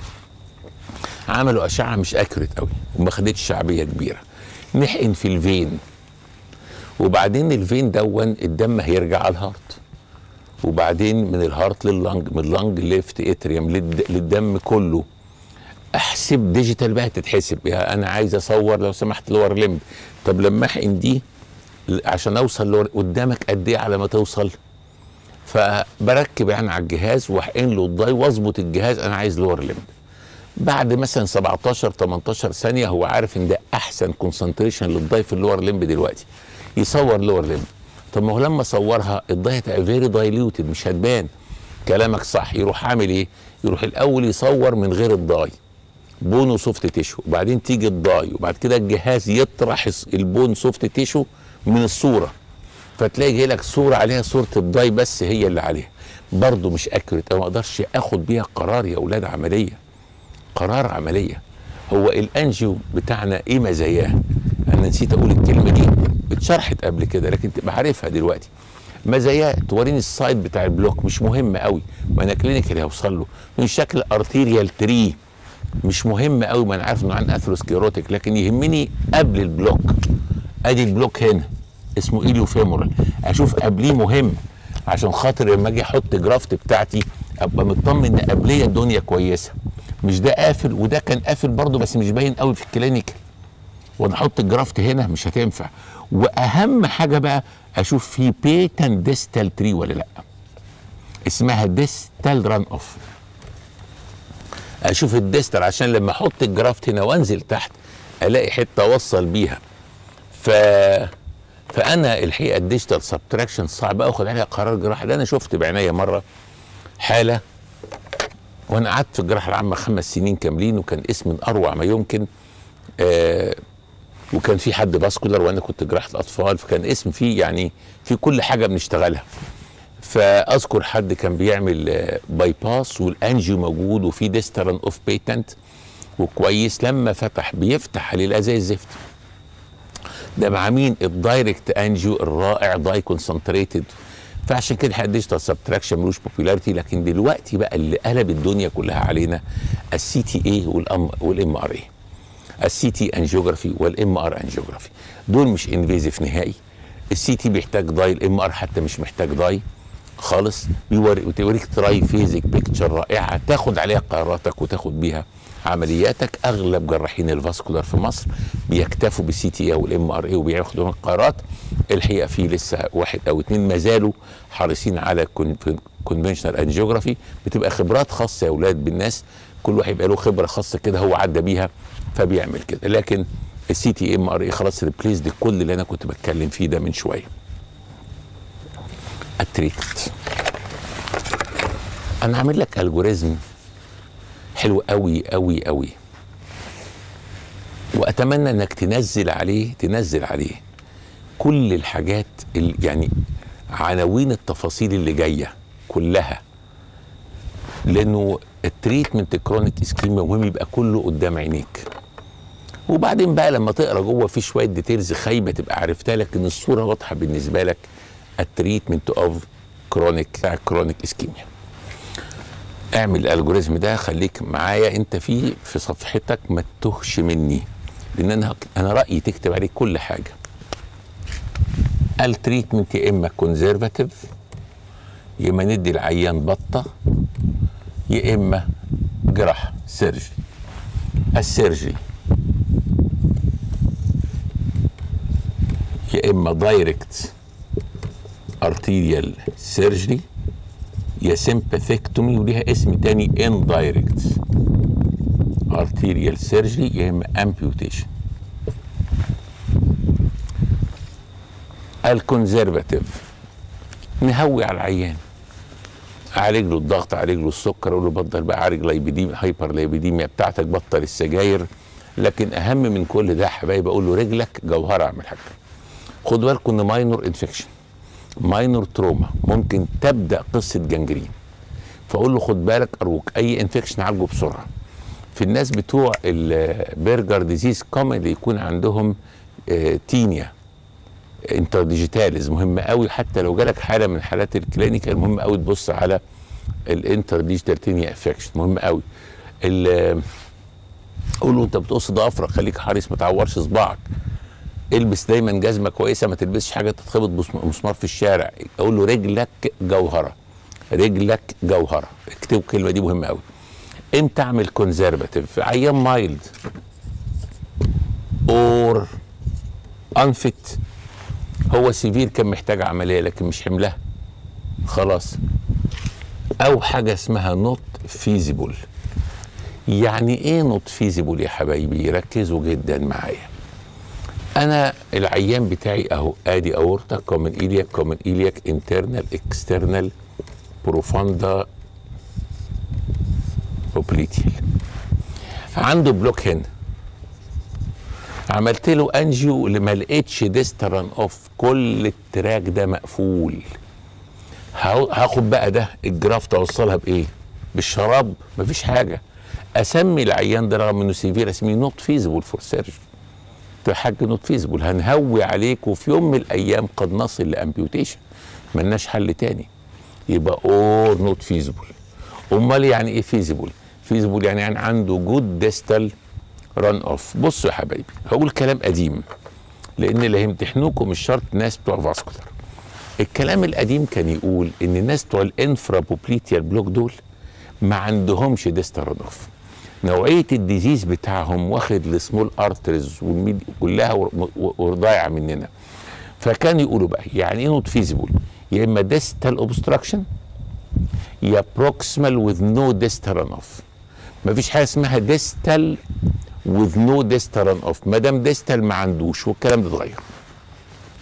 عملوا اشعه مش اكوريت قوي وما خدتش شعبيه كبيره نحقن في الفين وبعدين الفين دون الدم هيرجع على الهارت وبعدين من الهارت لللنج من اللنج ليفت اتريوم للدم كله احسب ديجيتال بقى تتحسب يا انا عايز اصور لو سمحت لور لمب طب لما احقن دي عشان اوصل لور قدامك قد ايه على ما توصل فبركب يعني على الجهاز واحقن له الضاي واظبط الجهاز انا عايز لور لمب بعد مثلا 17 18 ثانيه هو عارف ان ده احسن كونسنتريشن للضاي في اللور لمب دلوقتي يصور لور لمب طب ما هو لما صورها الضاي هتبقى فيري دايليوتد مش هتبان كلامك صح يروح عامل ايه يروح الاول يصور من غير الضاي بون وسوفت تيشو وبعدين تيجي الضاي وبعد كده الجهاز يطرح البون سوفت تيشو من الصوره فتلاقي جاي لك صوره عليها صوره الضاي بس هي اللي عليها برضه مش اكيوريت انا ما اقدرش اخد بيها قرار يا اولاد عمليه قرار عمليه هو الانجيو بتاعنا ايه مزاياه انا نسيت اقول الكلمه دي اتشرحت قبل كده لكن تبقى عارفها دلوقتي مزاياه توريني السايد بتاع البلوك مش مهم قوي ما انا كلينيكال هوصل له من شكل ارتيريال تري مش مهم قوي ما انا عارف انه عن اثروسكيروتيك لكن يهمني قبل البلوك ادي البلوك هنا اسمه ايليو فيمورال اشوف قبليه مهم عشان خاطر لما اجي احط جرافت بتاعتي ابقى مطمن ان قبليه الدنيا كويسه مش ده قافل وده كان قافل برضه بس مش باين قوي في الكلينيكال وانا احط الجرافت هنا مش هتنفع واهم حاجه بقى اشوف في بيتن ديستال تري ولا لا اسمها ديستال ران اوف اشوف الديستال عشان لما احط الجرافت هنا وانزل تحت الاقي حته اوصل بيها ف فانا الحقيقه الديجيتال سبتراكشن صعب اخد عليها قرار جراحي ده انا شفت بعينيا مره حاله وانا قعدت في الجراحه العامه خمس سنين كاملين وكان اسم من اروع ما يمكن آه وكان في حد باسكولار وانا كنت جراحه الاطفال فكان اسم فيه يعني في كل حاجه بنشتغلها فاذكر حد كان بيعمل آه، باي باس والانجيو موجود وفي ديسترن اوف بيتنت وكويس لما فتح بيفتح عليه زي الزفت ده مع مين الدايركت انجيو الرائع داي كونسنتريتد فعشان كده الحقيقه الديجيتال سبتراكشن ملوش بوبيلاريتي لكن دلوقتي بقى اللي قلب الدنيا كلها علينا السي تي اي والام ار اي السي تي انجيوجرافي والام ار انجيوجرافي دول مش انفيزيف نهائي السي تي بيحتاج داي الام ار حتى مش محتاج داي خالص بيوريك تراي فيزيك بيكتشر رائعه تاخد عليها قراراتك وتاخد بيها عملياتك اغلب جراحين الفاسكولار في مصر بيكتفوا بالسي تي اي والام ار اي وبياخدوا القرارات الحقيقه في لسه واحد او اثنين ما زالوا حريصين على كونفنشنال انجيوجرافي بتبقى خبرات خاصه يا اولاد بالناس كل واحد يبقى له خبره خاصه كده هو عدى بيها فبيعمل كده لكن السي تي ام ار اي خلاص ريبليس كل اللي انا كنت بتكلم فيه ده من شويه التريتمنت انا عامل لك الجوريزم حلو قوي قوي قوي واتمنى انك تنزل عليه تنزل عليه كل الحاجات اللي يعني عناوين التفاصيل اللي جايه كلها لانه التريتمنت كرونيك اسكيميا مهم يبقى كله قدام عينيك وبعدين بقى لما تقرا جوه في شويه ديتيلز خايبه تبقى عرفتها لك ان الصوره واضحه بالنسبه لك التريتمنت اوف كرونيك كرونيك اسكيميا اعمل الالجوريزم ده خليك معايا انت فيه في صفحتك ما تتهش مني لان انا انا رايي تكتب عليه كل حاجه التريتمنت يا اما كونزرفاتيف يا اما ندي العيان بطه يا اما جراحه سيرجري السيرجري يا اما دايركت ارتيريال سيرجري يا سيمباثيكتومي وليها اسم تاني اندايركت ارتيريال سيرجري يا اما امبيوتيشن الكونزرفاتيف نهوي على العيان اعالج له الضغط اعالج له السكر اقول له بطل بقى اعالج لايبيديميا هايبر لايبيديميا بتاعتك بطل السجاير لكن اهم من كل ده يا حبايبي اقول له رجلك جوهره اعمل حاجه خدوا بالكم ان ماينور انفكشن ماينور تروما ممكن تبدا قصه جنجرين فاقول له خد بالك ارجوك اي انفكشن عالجه بسرعه في الناس بتوع البرجر ديزيز كومن يكون عندهم آه، تينيا انتر ديجيتاليز مهم قوي حتى لو جالك حاله من حالات الكلينيكال مهم قوي تبص على الانتر ديجيتال تينيا افكشن مهم قوي قول له انت بتقص ضفرك خليك حريص ما تعورش صباعك البس دايما جزمه كويسه ما تلبسش حاجه تتخبط مسمار في الشارع اقول له رجلك جوهره رجلك جوهره اكتبوا الكلمه دي مهمه قوي امتى اعمل كونزرفاتيف عيان مايلد اور انفت هو سيفير كان محتاج عمليه لكن مش حملها خلاص او حاجه اسمها نوت فيزيبل يعني ايه نوت فيزيبل يا حبايبي ركزوا جدا معايا انا العيان بتاعي اهو ادي اورتا كومن ايلياك كومن ايلياك انترنال اكسترنال بروفاندا اوبليتيل عنده بلوك هنا عملت له انجيو اللي ما لقيتش ديستران اوف كل التراك ده مقفول هاخد بقى ده الجراف توصلها بايه بالشراب مفيش حاجه اسمي العيان ده رغم انه سيفير اسميه نوت فيزبل فور سيرجري حاجه نوت فيزبل هنهوي عليك وفي يوم من الايام قد نصل لامبيوتيشن ملناش حل تاني يبقى اور نوت فيزبل امال يعني ايه فيزبل فيزبل يعني, يعني عنده جود ديستال ران اوف بصوا يا حبايبي هقول كلام قديم لان اللي هيمتحنوكم مش شرط ناس بتوع فاسكولار الكلام القديم كان يقول ان الناس بتوع الانفرا بوبليتيال بلوك دول ما عندهمش ديستال ران اوف نوعيه الديزيز بتاعهم واخد السمول ارترز كلها وضايعه مننا فكان يقولوا بقى يعني ايه نوت فيزيبل يا اما ديستال اوبستراكشن يا بروكسمال وذ نو ديستال ران اوف مفيش حاجه اسمها ديستال وذ نو ديستال ران اوف ما دام ديستال ما عندوش والكلام ده اتغير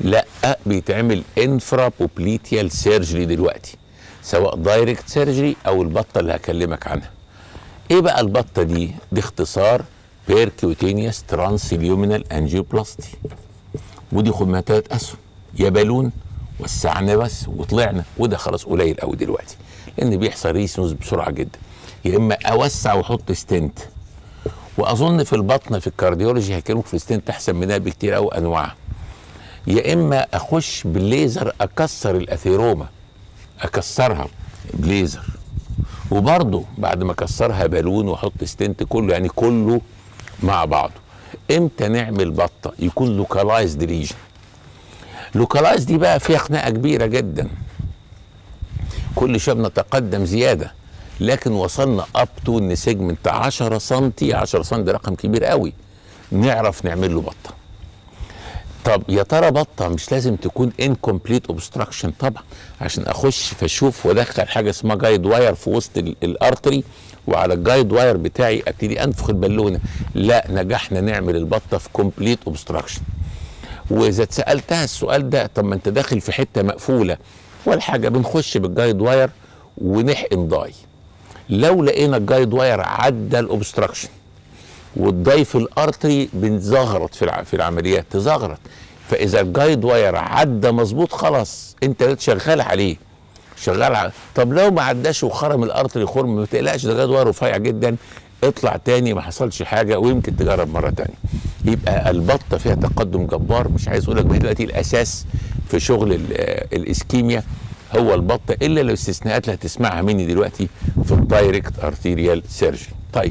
لا بيتعمل انفرا بوبليتيال سيرجري دلوقتي سواء دايركت سيرجري او البطه اللي هكلمك عنها ايه بقى البطه دي دي اختصار بيركيوتينيوس ترانسليومينال انجيوبلاستي ودي خدنا ثلاث اسهم يا بالون وسعنا بس وطلعنا وده خلاص قليل قوي دلوقتي لان بيحصل ريسنوز بسرعه جدا يا اما اوسع واحط ستنت واظن في البطن في الكارديولوجي هيكلمك في الستنت احسن منها بكتير قوي انواع يا اما اخش بالليزر اكسر الاثيروما اكسرها بليزر وبرضه بعد ما اكسرها بالون واحط ستنت كله يعني كله مع بعضه امتى نعمل بطه يكون لوكالايزد ليجن لوكالايز دي بقى فيها خناقه كبيره جدا كل شويه بنتقدم زياده لكن وصلنا اب تو ان سيجمنت 10 سم 10 سم ده رقم كبير قوي نعرف نعمل له بطه طب يا ترى بطه مش لازم تكون انكمبليت اوبستراكشن طبعا عشان اخش فاشوف وادخل حاجه اسمها جايد واير في وسط ال- الارتري وعلى الجايد واير بتاعي ابتدي انفخ البالونه لا نجحنا نعمل البطه في كومبليت اوبستراكشن واذا اتسالتها السؤال ده طب ما انت داخل في حته مقفوله ولا حاجه بنخش بالجايد واير ونحقن ضاي لو لقينا الجايد واير عدى الاوبستراكشن والضاي في الارتري بنزغرط في الع- في العمليات تزغرط فاذا الجايد واير عدى مظبوط خلاص انت شغال عليه شغال على طب لو ما عداش وخرم الارتري خرم ما تقلقش ده جايد واير رفيع جدا اطلع تاني ما حصلش حاجه ويمكن تجرب مره تانية يبقى البطه فيها تقدم جبار مش عايز اقول لك بقى دلوقتي الاساس في شغل ال- آه، الاسكيميا هو البطه الا الاستثناءات اللي هتسمعها مني دلوقتي في الدايركت ارتيريال سيرجري طيب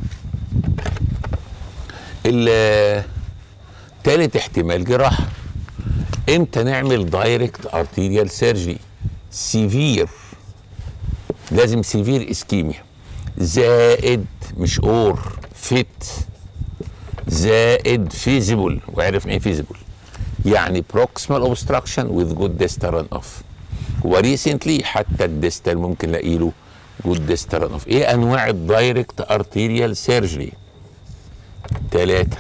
ال- تالت احتمال جراحه امتى نعمل دايركت ارتيريال سيرجري سيفير لازم سيفير اسكيميا زائد مش اور فيت زائد فيزيبل وعرفنا ايه فيزيبل يعني بروكسيمال اوبستراكشن وذ جود ديستال ران اوف وريسنتلي حتى الديستال ممكن نلاقي له جود ديستال ران اوف ايه انواع الدايركت ارتيريال سيرجري ثلاثة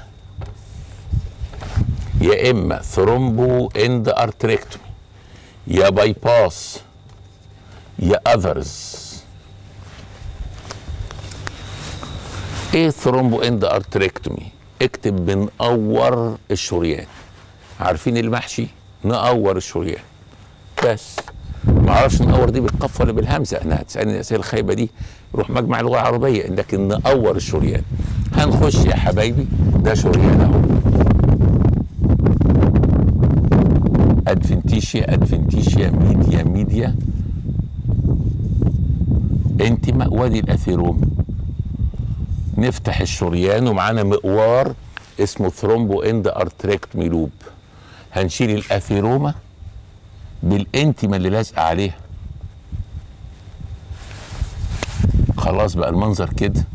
يا اما ثرومبو اند ارتريكتومي يا باي باس يا اذرز ايه ثرومبو اند ارتريكتومي اكتب بنقور الشريان عارفين المحشي نقور الشريان بس ما اعرفش نقور دي بالقف ولا بالهمزه انا هتسالني الاسئله الخايبه دي روح مجمع اللغه العربيه لكن نقور الشريان هنخش يا حبايبي ده شريان اهو ادفنتيشيا ادفنتيشيا ميديا ميديا انتما وادي الاثيروم نفتح الشريان ومعانا مقوار اسمه ثرومبو اند ارتريكتومي لوب هنشيل الاثيروما بالانتما اللي لازقه عليها خلاص بقى المنظر كده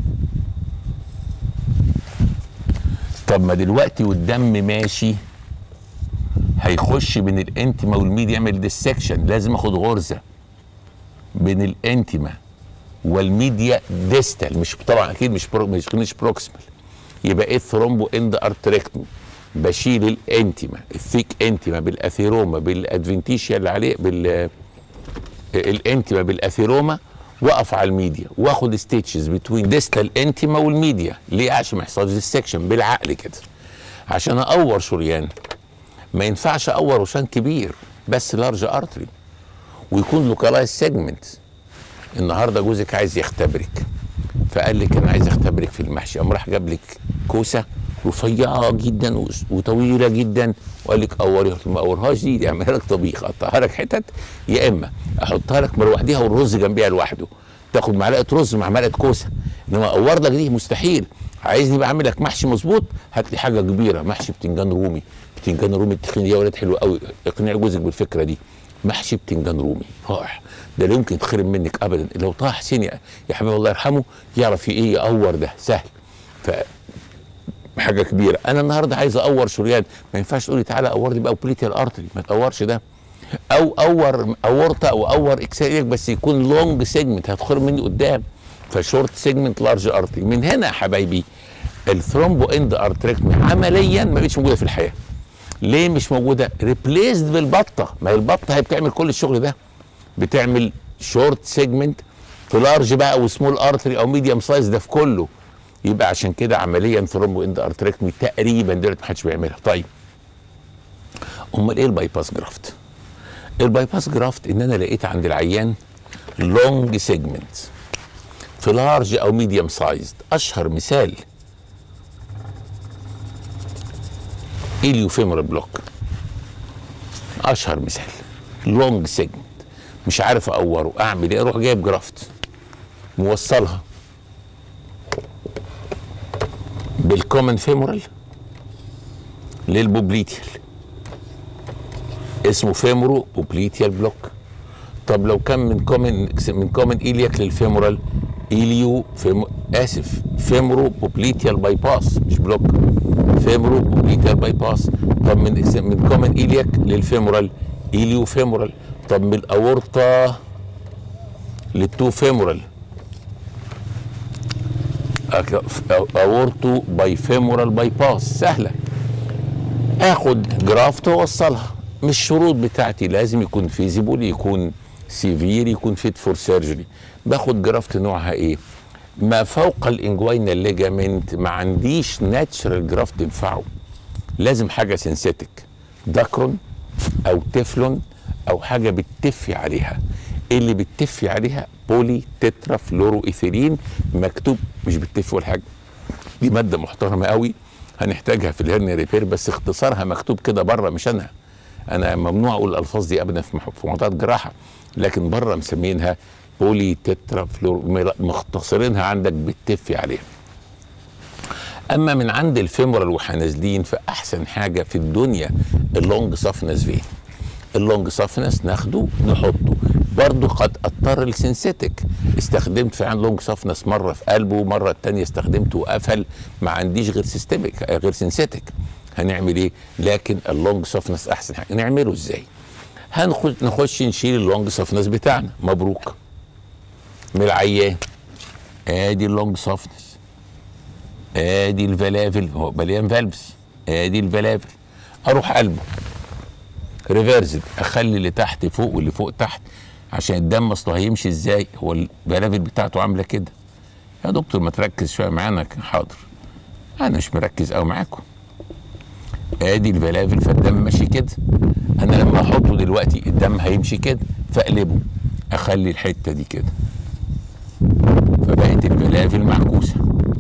طب ما دلوقتي والدم ماشي هيخش بين الانتما والميديا يعمل ديسكشن لازم اخد غرزه بين الانتما والميديا ديستال مش طبعا اكيد مش برو مش مش بروكسيمال يبقى ايه الثرومبو اند ارتريكتومي بشيل الانتما الثيك انتما بالاثيروما بالادفنتيشيا اللي عليه بال الانتما بالاثيروما واقف على الميديا واخد ستيتشز بتوين ديستال انتما والميديا ليه عشان ما يحصلش ديسكشن بالعقل كده عشان اقور شريان ما ينفعش اقور شريان كبير بس لارج ارتري ويكون لوكالايز سيجمنت النهارده جوزك عايز يختبرك فقال لك انا عايز اختبرك في المحشي قام راح جاب لك كوسه رفيعه جدا و- وطويله جدا وقال لك قوريها قلت له ما اقورهاش دي دي اعملها لك طبيخ اقطعها لك حتت يا اما احطها لك لوحديها والرز جنبيها لوحده تاخد معلقه رز مع معلقه كوسه انما اقور لك دي مستحيل عايزني بقى اعمل لك محشي مظبوط هات لي حاجه كبيره محشي بتنجان رومي بتنجان رومي التخين دي يا ولاد حلو قوي اقنع جوزك بالفكره دي محشي بتنجان رومي رائع ده لا يمكن يتخرب منك ابدا لو طه حسين يا يا حبيبي الله يرحمه يعرف ايه يقور ده سهل ف حاجه كبيره انا النهارده عايز اقور شريان ما ينفعش تقولي تعالى قور لي بقى بوليتيال ارتري ما تقورش ده او اور اورطه او اور اكسيريك بس يكون لونج سيجمنت هتخرج مني قدام فشورت سيجمنت لارج ارتري من هنا يا حبايبي الثرومبو اند ارتريكتومي عمليا ما بقتش موجوده في الحياه ليه مش موجوده ريبليسد بالبطه ما هي البطه هي بتعمل كل الشغل ده بتعمل شورت سيجمنت في لارج بقى او سمول ارتري او ميديوم سايز ده في كله يبقى عشان كده عمليا ثرومبو اند ارتريكتمي تقريبا دلوقتي محدش بيعملها طيب امال ايه الباي باس جرافت الباي باس جرافت ان انا لقيت عند العيان لونج سيجمنت في لارج او ميديوم سايزد اشهر مثال اليوفيمر بلوك اشهر مثال لونج سيجمنت مش عارف اقوره اعمل ايه اروح جايب جرافت موصلها بالكومن فيمورال للبوبليتيال اسمه فيمورو بوبليتيال بلوك طب لو كان من كومن من كومن ايلياك للفيمورال ايليو فيم... اسف فيمورو بوبليتيال باي باس مش بلوك فيمورو بوبليتيال باي باس طب من من كومن ايلياك للفيمورال ايليو فيمورال طب من الاورطه للتو فيمورال اورتو باي فيمورال باي باس سهله اخد جرافت واوصلها مش الشروط بتاعتي لازم يكون فيزيبل يكون سيفير يكون فيت فور سيرجري باخد جرافت نوعها ايه ما فوق الانجوينال ليجامنت ما عنديش ناتشرال جرافت ينفعه لازم حاجه سينثيتك داكرون او تeflon او حاجه بتتفي عليها اللي بتتفي عليها بولي تترا فلورو ايثيلين مكتوب مش بتتفي ولا حاجه دي ماده محترمه قوي هنحتاجها في الهرني ريبير بس اختصارها مكتوب كده بره مش انا انا ممنوع اقول الالفاظ دي ابدا في مح- في موضوعات جراحه لكن بره مسمينها بولي تترا فلور مختصرينها عندك بتتفي عليها اما من عند الفيمورال واحنا نازلين فاحسن حاجه في الدنيا اللونج سافنس فين اللونج سافنس ناخده نحطه برضه قد اضطر لسنسيتك استخدمت فعلا لونج سافنس مره في قلبه مره التانية استخدمته وقفل ما عنديش غير سيستميك غير سنسيتك هنعمل ايه لكن اللونج سافنس احسن حاجه نعمله ازاي هنخش نخش نشيل اللونج سافنس بتاعنا مبروك من العيان ادي اللونج سافنس ادي الفلافل هو مليان فالفز ادي الفلافل اروح قلبه ريفرسد اخلي اللي تحت فوق واللي فوق تحت عشان الدم اصله هيمشي ازاي هو الفلافل بتاعته عامله كده يا دكتور ما تركز شويه معانا حاضر انا مش مركز قوي معاكم ادي الفلافل فالدم ماشي كده انا لما احطه دلوقتي الدم هيمشي كده فاقلبه اخلي الحته دي كده فبقت الفلافل معكوسه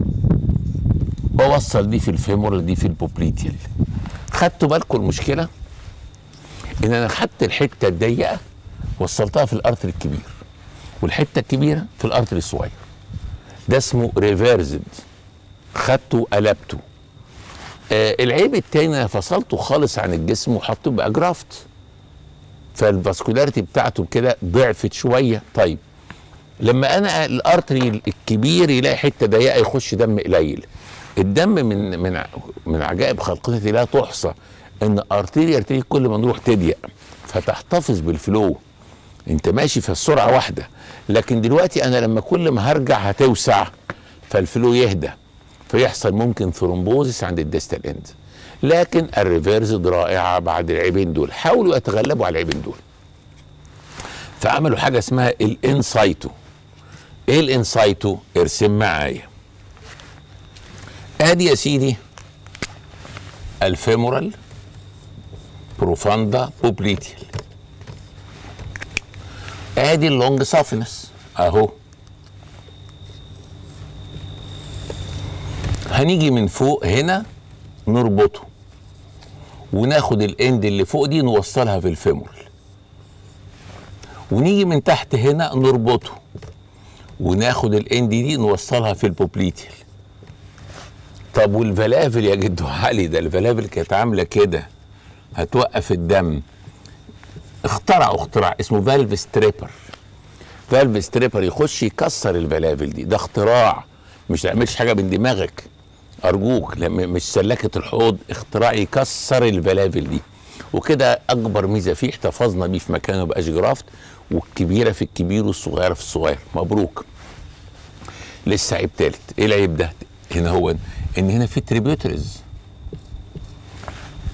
واوصل دي في الفيمورال دي في البوبليتيال خدتوا بالكم المشكله ان انا خدت الحته الضيقه وصلتها في الارتر الكبير والحته الكبيره في الارتر الصغير ده اسمه ريفيرزد خدته قلبته آه العيب التاني انا فصلته خالص عن الجسم وحطه بقى جرافت فالفاسكولاريتي بتاعته كده ضعفت شويه طيب لما انا الارتري الكبير يلاقي حته ضيقه يخش دم قليل الدم من من من عجائب خلقته لا تحصى ان ارتيري ارتيري كل ما نروح تضيق فتحتفظ بالفلو انت ماشي في السرعه واحده لكن دلوقتي انا لما كل ما هرجع هتوسع فالفلو يهدى فيحصل ممكن ثرومبوزس عند الديستال اند لكن الريفيرز رائعه بعد العيبين دول حاولوا يتغلبوا على العيبين دول فعملوا حاجه اسمها الانسايتو ايه الانسايتو ارسم معايا ادي يا سيدي الفيمورال بروفاندا بوبليتيال ادي اللونج سافنس اهو هنيجي من فوق هنا نربطه وناخد الاند اللي فوق دي نوصلها في الفيمورال ونيجي من تحت هنا نربطه وناخد الاند دي نوصلها في البوبليتيال طب والفلافل يا جدو علي ده الفلافل كانت عامله كده هتوقف الدم اخترعوا اختراع اسمه فالف ستريبر فالف ستريبر يخش يكسر الفلافل دي ده اختراع مش تعملش حاجه من دماغك ارجوك لما مش سلكه الحوض اختراع يكسر الفلافل دي وكده اكبر ميزه فيه احتفظنا بيه في مكانه بقاش جرافت والكبيره في الكبير والصغيره في الصغير مبروك لسه عيب تالت ايه العيب ده هنا هو ان هنا في تريبيوترز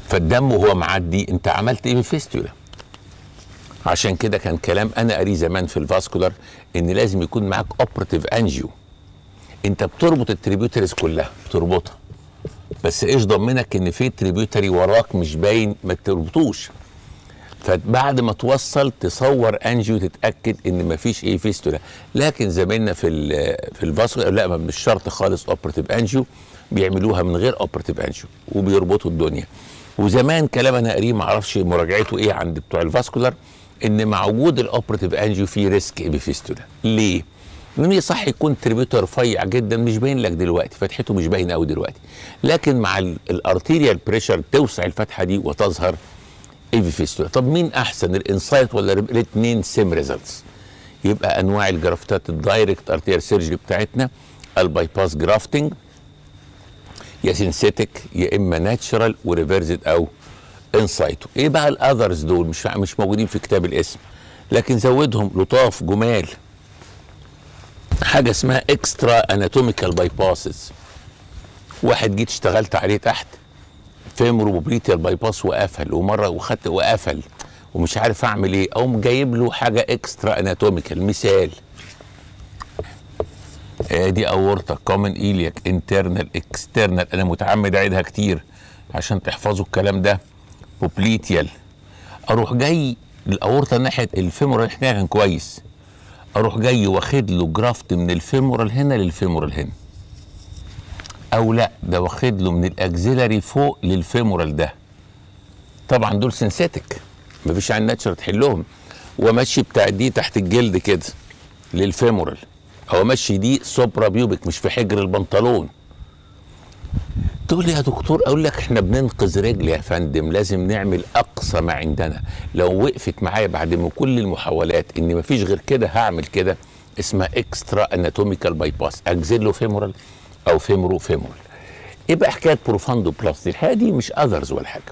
فالدم وهو معدي انت عملت ايه بفيستولا عشان كده كان كلام انا قاريه زمان في الفاسكولار ان لازم يكون معاك اوبراتيف انجيو انت بتربط التريبيوتريز كلها بتربطها بس ايش ضمنك ان في تريبيوتري وراك مش باين ما تربطوش فبعد ما توصل تصور انجيو تتاكد ان ما فيش ايه فيستولا لكن زمايلنا في ال- في الفاسكولار لا ما مش شرط خالص اوبراتيف انجيو بيعملوها من غير اوبراتيف انجيو وبيربطوا الدنيا وزمان كلام انا قريب ما اعرفش مراجعته ايه عند بتوع الفاسكولار ان مع وجود الاوبراتيف انجيو في ريسك بفيستولا ليه؟ لان صح يكون تريبيوتر رفيع جدا مش باين لك دلوقتي فتحته مش باين قوي دلوقتي لكن مع الارتيريال بريشر توسع الفتحه دي وتظهر ايفي فيستولا طب مين احسن الانسايت ولا الاثنين سيم ريزلتس يبقى انواع الجرافتات الدايركت ارتير سيرجري بتاعتنا الباي باس جرافتنج يا سينثيتك يا اما ناتشرال وريفرزد او انسايتو ايه بقى الاذرز دول مش مش موجودين في كتاب الاسم لكن زودهم لطاف جمال حاجه اسمها اكسترا اناتوميكال باي باسز واحد جيت اشتغلت عليه تحت فيمرو بوبريتيال باي باس وقفل ومره وخدت وقفل ومش عارف اعمل ايه اقوم جايب له حاجه اكسترا اناتوميكال مثال آه دي اورتا كومن ايلياك انترنال اكسترنال انا متعمد اعيدها كتير عشان تحفظوا الكلام ده بوبليتيال اروح جاي الاورتا ناحيه الفيمورال هنا كان كويس اروح جاي واخد له جرافت من الفيمورال هنا للفيمورال هنا او لا ده واخد له من الاكزيلاري فوق للفيمورال ده طبعا دول سينثيتك مفيش عن ناتشر تحلهم ومشي بتاع دي تحت الجلد كده للفيمورال او مشي دي سوبرا بيوبك مش في حجر البنطلون تقول لي يا دكتور اقول لك احنا بننقذ رجل يا فندم لازم نعمل اقصى ما عندنا لو وقفت معايا بعد ما كل المحاولات ان مفيش غير كده هعمل كده اسمها اكسترا اناتوميكال باي باس اجزيلو فيمورال او فيمرو فيمورال ايه بقى حكايه بروفاندو بلاستي الحقيقه دي مش اذرز ولا حاجه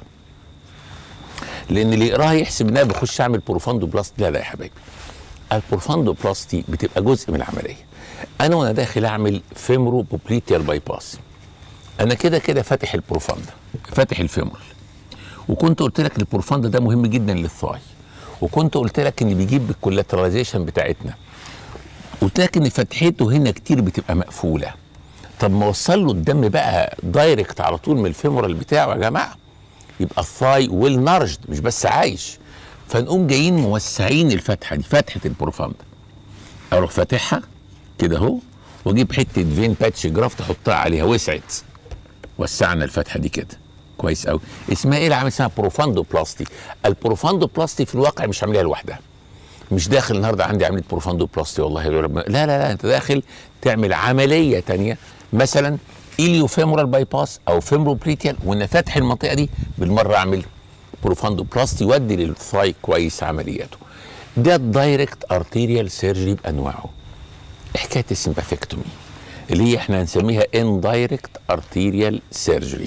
لان اللي يقراها يحسب ان انا بخش اعمل بروفاندو بلاستي لا لا يا حبايبي البروفاندو بلاستي بتبقى جزء من العمليه انا وانا داخل اعمل فيمرو بوبليتيال باي باس انا كده كده فاتح البروفاندا فاتح الفيمورال وكنت قلت لك البروفاندا ده مهم جدا للثاي وكنت قلت لك ان بيجيب بالكولاتراليزيشن بتاعتنا قلت لك ان فتحته هنا كتير بتبقى مقفوله طب ما وصل له الدم بقى دايركت على طول من الفيمورال بتاعه يا جماعه يبقى الثاي ويل نارجد مش بس عايش فنقوم جايين موسعين الفتحه دي فتحه البروفاندا اروح فاتحها كده اهو واجيب حته فين باتش جرافت احطها عليها وسعت وسعنا الفتحه دي كده كويس قوي اسمها ايه العمل اسمها بروفاندو بلاستي البروفاندو بلاستي في الواقع مش عاملها لوحدها مش داخل النهارده عندي عمليه بروفاندو بلاستي والله يا رب لا لا لا انت داخل تعمل عمليه تانية مثلا إليو فيمورال باي باس او فيمرو بريتيال وانا فاتح المنطقه دي بالمره اعمل بروفاندو بلاستي ودي للثاي كويس عملياته ده الدايركت ارتيريال سيرجري بانواعه حكايه السمباثيكتومي اللي هي احنا هنسميها اندايركت ارتيريال سيرجري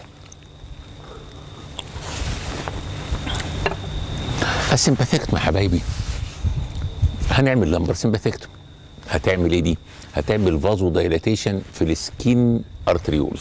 السمباثيكتومي يا حبايبي هنعمل لمبر سمباثيكتومي هتعمل ايه دي هتعمل فازو دايلاتيشن في السكين ارتريولز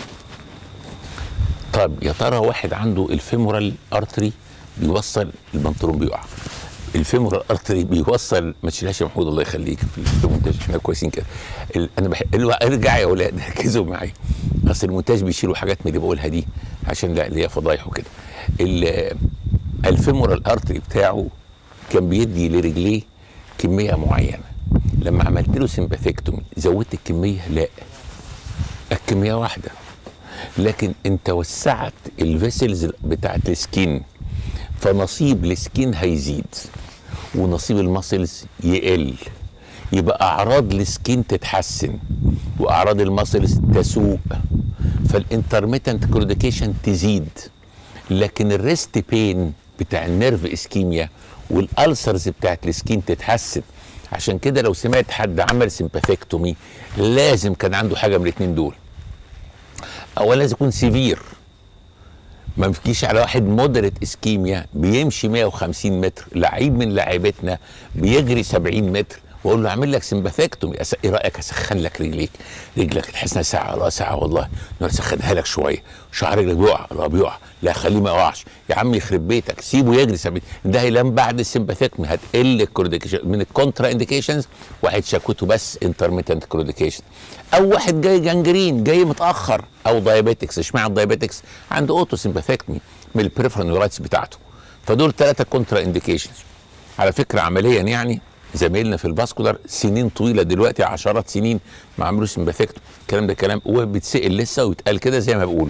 طب يا ترى واحد عنده الفيمورال ارتري بيوصل البنطلون بيقع الفيمورال ارتري بيوصل ما تشيلهاش يا محمود الله يخليك في المونتاج احنا كويسين كده ال- انا بحب ارجع يا اولاد ركزوا معايا اصل المونتاج بيشيلوا حاجات من اللي بقولها دي عشان لا اللي هي فضايح وكده ال- الفيمورال ارتري بتاعه كان بيدي لرجليه كميه معينه لما عملت له سمباثيكتومي زودت الكميه لا الكميه واحده لكن انت وسعت الفيسلز بتاعت السكين فنصيب السكين هيزيد ونصيب الماسلز يقل يبقى اعراض السكين تتحسن واعراض الماسلز تسوء فالانترميتنت كروديكيشن تزيد لكن الريست بين بتاع النيرف اسكيميا والالسرز بتاعت السكين تتحسن عشان كده لو سمعت حد عمل سمباثيكتومي لازم كان عنده حاجه من الاثنين دول اولا لازم يكون سيفير ما بتجيش على واحد مودريت اسكيميا بيمشي 150 متر لعيب من لاعيبتنا بيجري 70 متر واقول له اعمل لك سمباثيكتومي أس... ايه رايك اسخن لك رجليك رجلك تحس انها ساعه لا ساعه والله نقول اسخنها لك شويه شعر رجلك بيقع لا بيقع لا خليه ما يقعش يا عم يخرب بيتك سيبه يجري سبيل ده هيلام بعد السمباثيكتومي هتقل الكورديكيشن من الكونترا انديكيشنز واحد شكوته بس انترميتنت كورديكيشن او واحد جاي جنجرين جاي متاخر او دايابيتكس اشمعنى الدايابيتكس عنده اوتو سمباثيكتومي من البريفرال نيورايتس بتاعته فدول ثلاثه كونترا انديكيشنز على فكره عمليا يعني زمايلنا في الفاسكولار سنين طويله دلوقتي عشرات سنين ما عملوش سمباثيكتوم الكلام ده كلام وبيتسال لسه ويتقال كده زي ما بيقولوا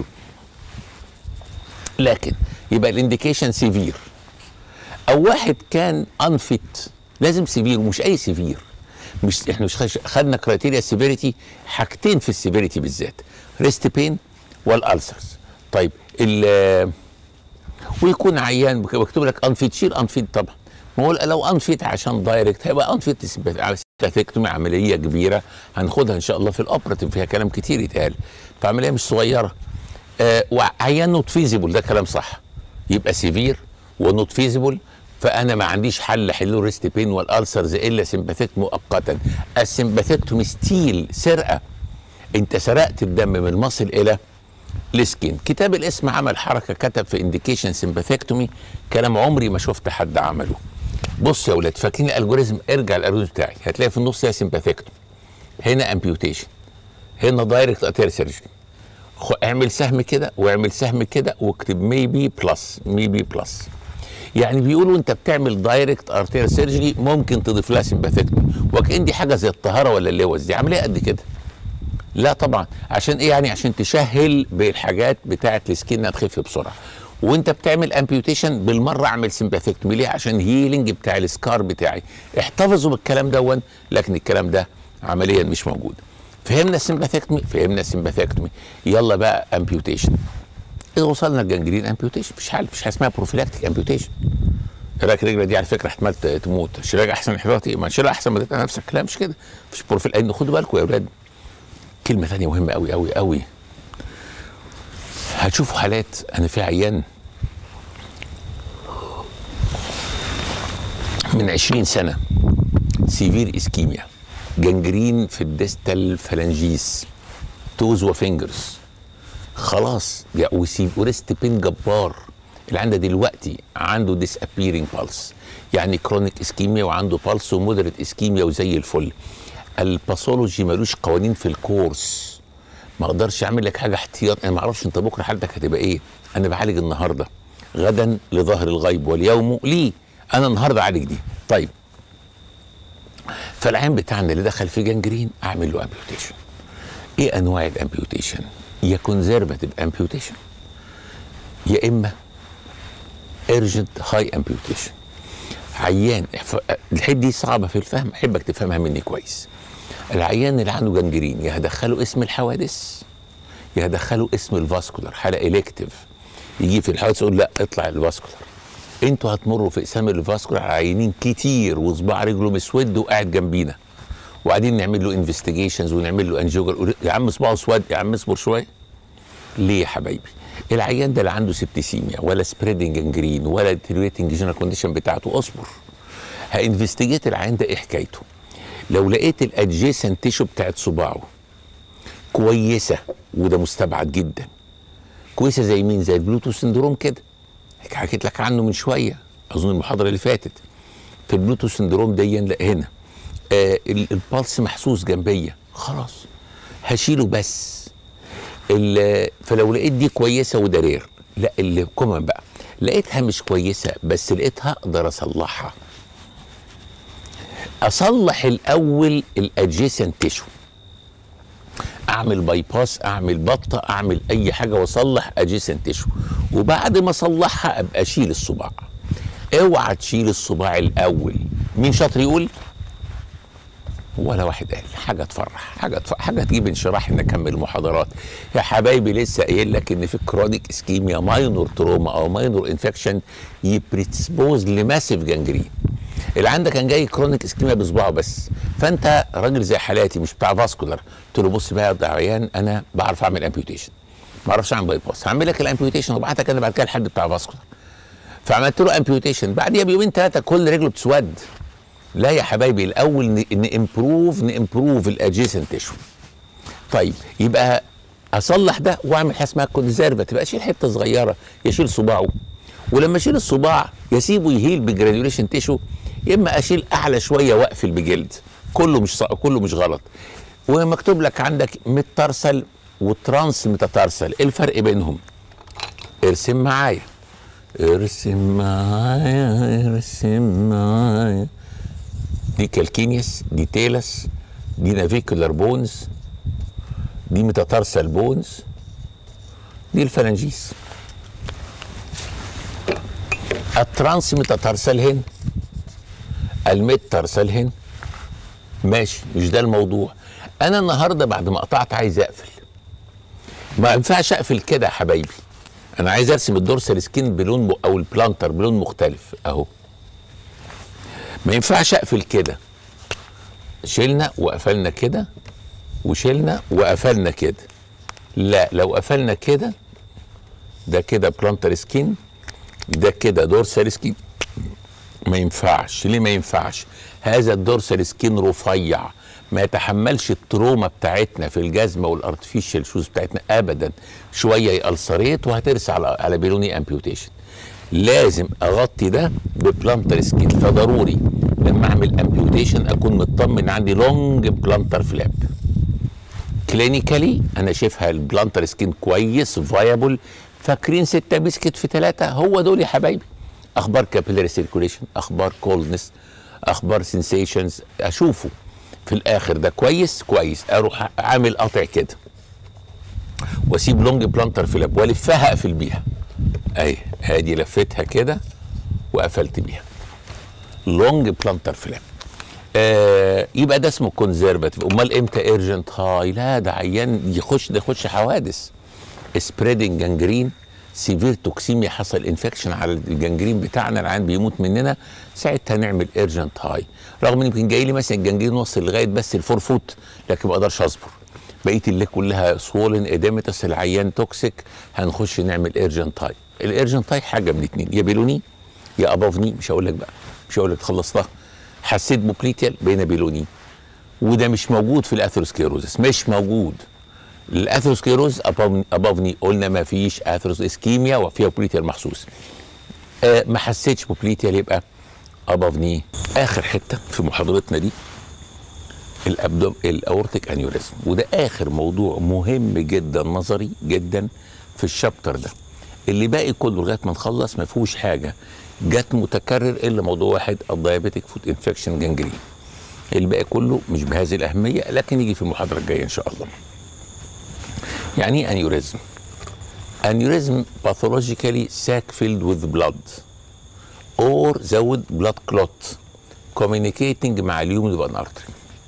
لكن يبقى الانديكيشن سيفير او واحد كان انفيت لازم سيفير ومش اي سيفير مش احنا مش خش- خدنا كرايتيريا سيفيريتي حاجتين في السيفيريتي بالذات ريست بين والالسرز طيب ال ويكون عيان بك- مكتوب لك انفيت شيل انفيت طبعا ما هو لو انفيت عشان دايركت هيبقى انفيت سمباث- على سمباثيكتومي عمليه كبيره هناخدها ان شاء الله في الاوبراتيف فيها كلام كتير يتقال فعمليه مش صغيره آه وعيان نوت فيزيبل ده كلام صح يبقى سيفير ونوت فيزيبل فانا ما عنديش حل حلو ريست بين والالسرز الا سمباثيك مؤقتا السمباثيكتومي ستيل سرقه انت سرقت الدم من المصل الى السكين كتاب الاسم عمل حركه كتب في انديكيشن سمباثيكتومي كلام عمري ما شفت حد عمله بص يا ولاد فاكرين الالجوريزم ارجع الالجوريزم بتاعي هتلاقي في النص هي سمباثيكتومي هنا امبيوتيشن هنا دايركت اتير سيرجري اعمل سهم كده واعمل سهم كده واكتب ميبي بلس ميبي بلس يعني بيقولوا انت بتعمل دايركت ارتير سيرجري ممكن تضيف لها سمباثيكتومي وكأن دي حاجه زي الطهاره ولا اللوز دي عمليه قد كده لا طبعا عشان ايه يعني عشان تسهل بالحاجات بتاعه السكين انها تخف بسرعه وانت بتعمل امبيوتيشن بالمره اعمل سمباثيكتومي ليه عشان هيلينج بتاع السكار بتاعي احتفظوا بالكلام دون لكن الكلام ده عمليا مش موجود فهمنا السمباثيكتومي فهمنا السمباثيكتومي يلا بقى امبيوتيشن اذا وصلنا الجنجرين امبيوتيشن مفيش حل مفيش حاجه اسمها بروفيلاكتيك امبيوتيشن ايه رايك الرجله دي على فكره احتمال ت- تموت شيلها احسن من احتياطي ما شيلها احسن ما تتعب نفسك لا مش كده مفيش بروفيل لان خدوا بالكم يا اولاد كلمه ثانيه مهمه قوي قوي قوي هتشوفوا حالات انا في عيان من 20 سنه سيفير اسكيميا جنجرين في الديستال فالانجيس توز وفينجرز خلاص جا- وسي- وريست بين جبار اللي عنده دلوقتي عنده ديس ابيرنج بالس يعني كرونيك اسكيميا وعنده بالس ومودريت اسكيميا وزي الفل الباثولوجي ملوش قوانين في الكورس ما اقدرش اعمل لك حاجه احتياط انا ما اعرفش انت بكره حالتك هتبقى ايه انا بعالج النهارده غدا لظهر الغيب واليوم لي انا النهارده اعالج دي طيب فالعين بتاعنا اللي دخل في جنجرين اعمل له امبيوتيشن ايه انواع الامبيوتيشن يا كونزرفاتيف امبيوتيشن يا اما ايرجنت هاي امبيوتيشن عيان ف- الحته دي صعبه في الفهم احبك تفهمها مني كويس العيان اللي عنده جنجرين يا هدخله اسم الحوادث يا هدخله اسم الفاسكولار حاله الكتيف يجي في الحوادث يقول لا اطلع الفاسكولار انتوا هتمروا في اقسام الفاسكولار على عيانين كتير وصباع رجله مسود وقاعد جنبينا وقاعدين نعمل له انفستيجيشنز ونعمل له انجيوجر يا عم صباعه اسود يا عم اصبر شويه ليه يا حبايبي العيان ده لا عنده سبتيسيميا ولا سبريدنج جنجرين ولا ديتيريتنج جنرال كونديشن بتاعته اصبر هانفستيجيت العيان ده ايه حكايته لو لقيت الادجيسنت تيشو بتاعت صباعه كويسه وده مستبعد جدا كويسه زي مين زي البلوتو سندروم كده حكيت لك عنه من شويه اظن المحاضره اللي فاتت في البلوتو سندروم دي لا هنا آه ال- البلس محسوس جنبيا خلاص هشيله بس ال- فلو لقيت دي كويسه وده رير لا اللي كومن بقى لقيتها مش كويسه بس لقيتها اقدر اصلحها اصلح الاول الادجيسنت تيشو اعمل باي باس اعمل بطه اعمل اي حاجه واصلح ادجيسنت تيشو وبعد ما اصلحها ابقى اشيل الصباع اوعى تشيل الصباع الاول مين شاطر يقول ولا واحد قال حاجه تفرح حاجه تفرح حاجه تجيب انشراح ان اكمل المحاضرات يا حبايبي لسه قايل لك ان في كرونيك اسكيميا ماينور تروما او ماينور انفكشن يبريسبوز لماسيف جانجرين اللي عندك كان جاي كرونيك اسكيميا بصباعه بس فانت راجل زي حالاتي مش بتاع فاسكولار قلت له بص بقى يا عيان انا بعرف اعمل امبيوتيشن ما اعرفش اعمل باي باس هعمل لك الامبيوتيشن وابعتك انا بعد كده لحد بتاع فاسكولار فعملت له امبيوتيشن بعديها بيومين ثلاثه كل رجله بتسود لا يا حبايبي الاول نامبروف نامبروف الادجيسنت تيشو طيب يبقى اصلح ده واعمل حاجه اسمها كونزيرفا تبقى اشيل حته صغيره يشيل صباعه ولما اشيل الصباع يسيبه يهيل بجرانيوليشن تيشو يا اما اشيل اعلى شويه واقفل بجلد كله مش ص... كله مش غلط ومكتوب لك عندك مترسل وترانس متترسل ايه الفرق بينهم ارسم معايا ارسم معايا ارسم معايا دي كالكينيس دي تيلس دي نافيكولار بونز دي متترسل بونز دي الفلانجيس الترانس متترسل هنا الميت ترسل هنا ماشي مش ده الموضوع انا النهارده بعد ما قطعت عايز اقفل ما ينفعش اقفل كده يا حبايبي انا عايز ارسم الدورسال سكين بلون م... او البلانتر بلون مختلف اهو ما ينفعش اقفل كده شلنا وقفلنا كده وشلنا وقفلنا كده لا لو قفلنا كده ده كده بلانتر سكين ده كده دورسال سكين ما ينفعش ليه ما ينفعش هذا الدورسال سكين رفيع ما يتحملش التروما بتاعتنا في الجزمه والارتفيشال شوز بتاعتنا ابدا شويه يألسريت وهترسى على على بيلوني امبيوتيشن لازم اغطي ده ببلانتر سكين فضروري لما اعمل امبيوتيشن اكون مطمن عندي لونج بلانتر فلاب كلينيكالي انا شايفها البلانتر سكين كويس فايبل فاكرين ستة بيسكت في ثلاثة هو دول يا حبايبي اخبار كابيلاري سيركوليشن اخبار كولدنس اخبار سنسيشنز اشوفه في الاخر ده كويس كويس اروح عامل قطع كده واسيب لونج بلانتر فلاب والفها اقفل بيها اهي ادي لفتها كده وقفلت بيها لونج بلانتر فلاب آه يبقى ده اسمه كونزرفاتيف امال امتى ايرجنت هاي لا ده عيان يخش ده يخش حوادث سبريدنج جانجرين سيفير توكسيميا حصل انفكشن على الجنجرين بتاعنا العيان بيموت مننا ساعتها نعمل ايرجنت هاي رغم ان يمكن جاي لي مثلا الجنجرين وصل لغايه بس الفور فوت لكن ما اقدرش اصبر بقيه اللي كلها سوولن اديمتس العيان توكسيك هنخش نعمل ايرجنت هاي الايرجنت هاي حاجه من اتنين يا بيلوني يا ابافني مش هقول لك بقى مش هقول لك خلصتها حسيت بوبليتيال بين بيلوني وده مش موجود في الاثيروسكليروزس مش موجود الاثيروسكليروز ابافني قلنا ما فيش اثيروس اسكيميا وفيها بوبليتيال محسوس آه ما حسيتش بوبليتيال يبقى ابافني اخر حته في محاضرتنا دي الابدوم الاورتيك انيوريزم وده اخر موضوع مهم جدا نظري جدا في الشابتر ده اللي باقي كله لغايه ما نخلص ما فيهوش حاجه جت متكرر الا موضوع واحد الدايابيتيك فود انفكشن جانجرين الباقي كله مش بهذه الاهميه لكن يجي في المحاضره الجايه ان شاء الله يعني ايه انيوريزم انيوريزم باثولوجيكالي ساك فيلد وذ بلاد اور زود بلاد كلوت كوميونيكيتنج مع اليومن وان ارتري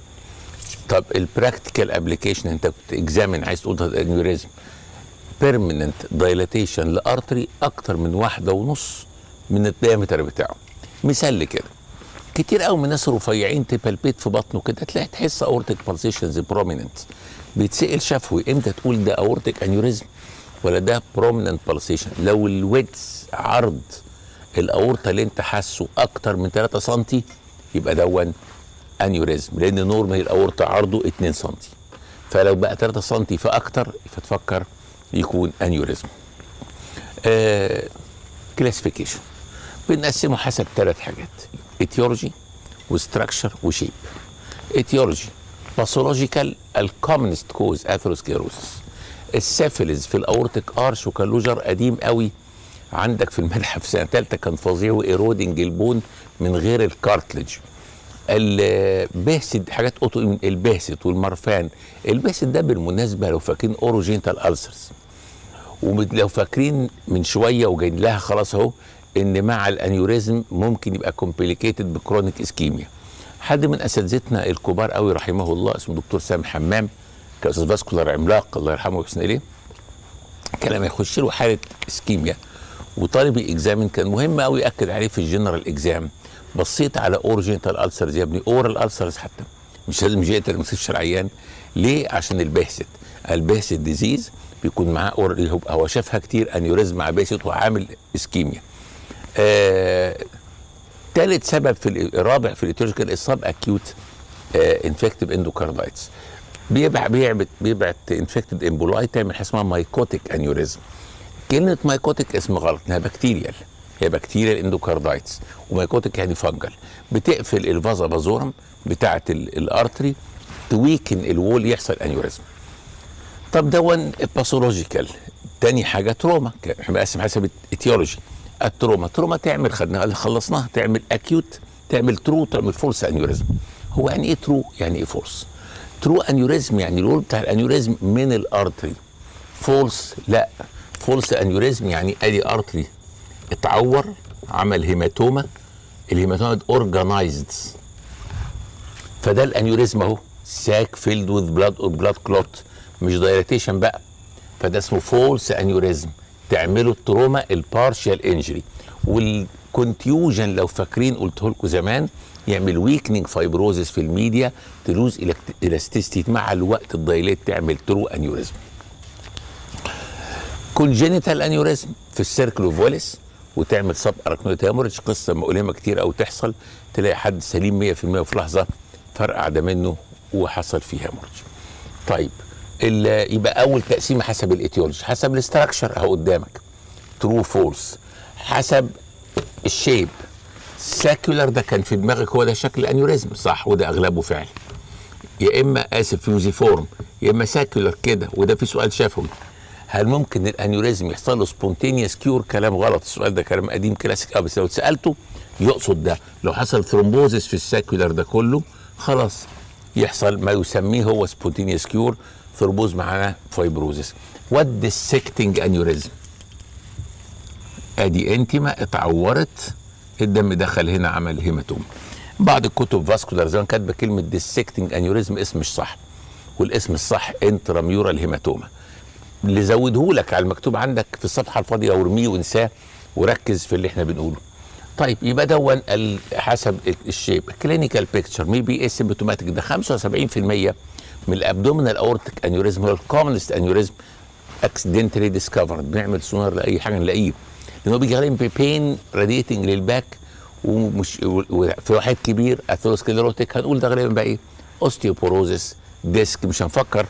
طب البراكتيكال ابلكيشن انت كنت اكزامن عايز تقول ده انيوريزم بيرمننت دايلاتيشن لارتري اكتر من واحده ونص من الديامتر بتاعه مثال كده كتير قوي من الناس رفيعين تبلبيت في بطنه كده تلاقي تحس اورتيك بالسيشنز بروميننت بيتسال شفوي امتى تقول ده اورتيك انيوريزم ولا ده بروميننت بالسيشن لو الويدز عرض الاورطه اللي انت حاسه اكتر من 3 سم يبقى دون انيوريزم لان نورمال الاورطه عرضه 2 سم فلو بقى 3 سم فاكتر فتفكر يكون انيوريزم آه كلاسيفيكيشن بنقسمه حسب ثلاث حاجات ايتيولوجي وستراكشر وشيب ايتيولوجي باثولوجيكال الكومنست كوز اثيروسكليروسس السيفيلز في الاورتيك ارش وكالوجر قديم قوي عندك في المتحف سنه ثالثه كان فظيع وايرودنج البون من غير الكارتلج البهسد حاجات اوتو البهسد والمرفان البهسد ده بالمناسبه لو فاكرين اوروجينتال السرز ولو فاكرين من شويه وجايين لها خلاص اهو ان مع الانيوريزم ممكن يبقى كومبليكيتد بكرونيك اسكيميا حد من اساتذتنا الكبار قوي رحمه الله اسمه دكتور سامي حمام كاستاذ فاسكولار عملاق الله يرحمه ويحسن اليه كان لما يخش له حاله اسكيميا وطالب الاكزامن كان مهم قوي ياكد عليه في الجنرال اكزام بصيت على اورجينتال السرز يا ابني اورال السرز حتى مش لازم جيت ما تكشفش العيان ليه عشان البهست البهست ديزيز بيكون معاه اورال هو شافها كتير انيوريزم مع بهست وعامل اسكيميا آه ثالث سبب في ال- الرابع في الايتيولوجيكال الصاب اكيوت انفكتيف اندوكاردايتس بيبعت بيعبت بيبعت انفكتد امبولاي تعمل حاجه اسمها مايكوتيك انيوريزم كلمه مايكوتيك اسم غلط انها بكتيريال هي بكتيريال اندوكاردايتس ومايكوتيك يعني فانجل بتقفل الفازا بازورم بتاعه ال- الارتري تويكن الوول يحصل انيوريزم طب دون باثولوجيكال تاني حاجه تروما ك- احنا بنقسم حسب الايتيولوجي التروما تروما تعمل خدناها اللي خلصناها تعمل اكيوت تعمل ترو تعمل فولس انيوريزم هو يعني ايه ترو يعني ايه فولس ترو انيوريزم يعني الوول بتاع الانيوريزم من الارتري فولس لا فولس انيوريزم يعني ادي ارتري اتعور عمل هيماتوما الهيماتوما اورجانايزد فده الانيوريزم اهو ساك فيلد وذ بلاد اور بلاد كلوت مش دايلاتيشن بقى فده اسمه فولس انيوريزم تعمله التروما البارشال انجري والكونتيوجن لو فاكرين قلته لكم زمان يعمل ويكنينج فايبروزس في الميديا تلوز الاستيستي مع الوقت الدايليت تعمل ترو انيوريزم كونجينيتال انيوريزم في السيركل اوف ويلس وتعمل سب اراكنويد هيموريدج قصه مؤلمه كتير او تحصل تلاقي حد سليم 100% وفي لحظه فرقع ده منه وحصل فيه هيموريدج. طيب ال- يبقى اول تقسيمه حسب الايتيولوجي حسب الاستراكشر اهو قدامك ترو فولس حسب الشيب ساكولار ده كان في دماغك هو ده شكل الانيوريزم صح وده اغلبه فعلا يا اما اسف فيوزيفورم يا اما ساكولار كده وده في سؤال شفوي هل ممكن الانيوريزم يحصل له سبونتينيوس كيور كلام غلط السؤال ده كلام قديم كلاسيك اه بس لو سالته يقصد ده لو حصل ثرومبوزس في الساكولار ده كله خلاص يحصل ما يسميه هو سبونتينيوس كيور ثرومبوز معاه فايبروزس ود السكتنج انيوريزم ادي انتما اتعورت الدم دخل هنا عمل هيماتوم بعض الكتب فاسكولار زمان كاتبه كلمه ديسكتنج انيوريزم اسم مش صح والاسم الصح انتراميورال هيماتوما اللي زوده لك على المكتوب عندك في الصفحه الفاضيه وارميه وانساه وركز في اللي احنا بنقوله طيب يبقى دون ال- حسب الشيب كلينيكال بيكتشر مي بي اسيمبتوماتيك ده 75% من الابدومينال اورتيك انيوريزم هو الكومنست انيوريزم اكسيدنتالي ديسكفرد بنعمل سونار لاي حاجه نلاقيه لان هو بيجي غالبا ببين راديتنج للباك ومش وفي واحد كبير اثيروسكليروتيك هنقول ده غالبا بقى ايه اوستيوبوروزس ديسك مش هنفكر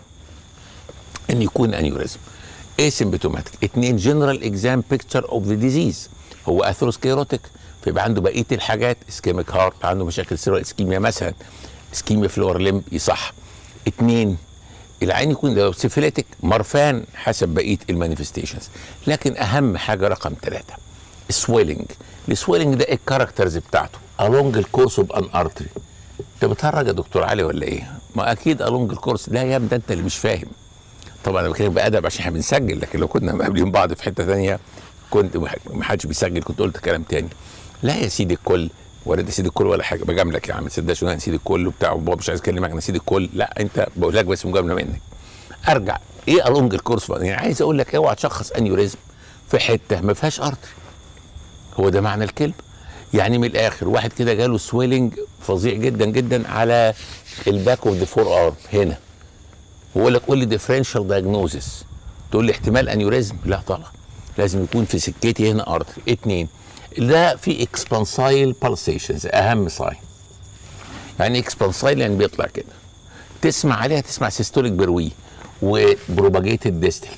ان يكون انيوريزم اسيمبتوماتيك اثنين جنرال اكزام بيكتشر اوف ذا ديزيز هو اثيروسكليروتيك فيبقى عنده بقيه الحاجات اسكيميك هارت عنده مشاكل سيرو اسكيميا مثلا اسكيميا فلور ليمب يصح اثنين العين يكون لو سيفيليتك مرفان حسب بقيه المانيفستيشنز لكن اهم حاجه رقم ثلاثه سويلنج السويلنج ده ايه الكاركترز بتاعته along الكورس اوف ان ارتري انت بتهرج يا دكتور علي ولا ايه؟ ما اكيد along الكورس لا يا ابني ده انت اللي مش فاهم طبعا انا بكلمك بادب عشان احنا بنسجل لكن لو كنا مقابلين بعض في حته ثانيه كنت ما حدش بيسجل كنت قلت كلام تاني لا يا سيدي الكل ولا ده سيدي الكل ولا حاجه بجاملك يا عم ما تصدقش انا سيدي الكل وبتاع وبابا مش عايز اكلمك انا سيدي الكل لا انت بقول لك بس مجامله منك ارجع ايه الونج الكورس يعني عايز اقول لك اوعى تشخص انيوريزم في حته ما فيهاش ارتري هو ده معنى الكلمه يعني من الاخر واحد كده جاله سويلنج فظيع جدا جدا على الباك اوف ذا فور ارم هنا ويقول لك قول لي ديفرنشال دايجنوزس تقول لي احتمال انيوريزم لا طبعا لازم يكون في سكتي هنا ارتري اتنين ده في اكسبانسايل بالسيشنز اهم ساين يعني اكسبانسايل يعني بيطلع كده تسمع عليها تسمع سيستوليك بروي وبروباجيتد ديستال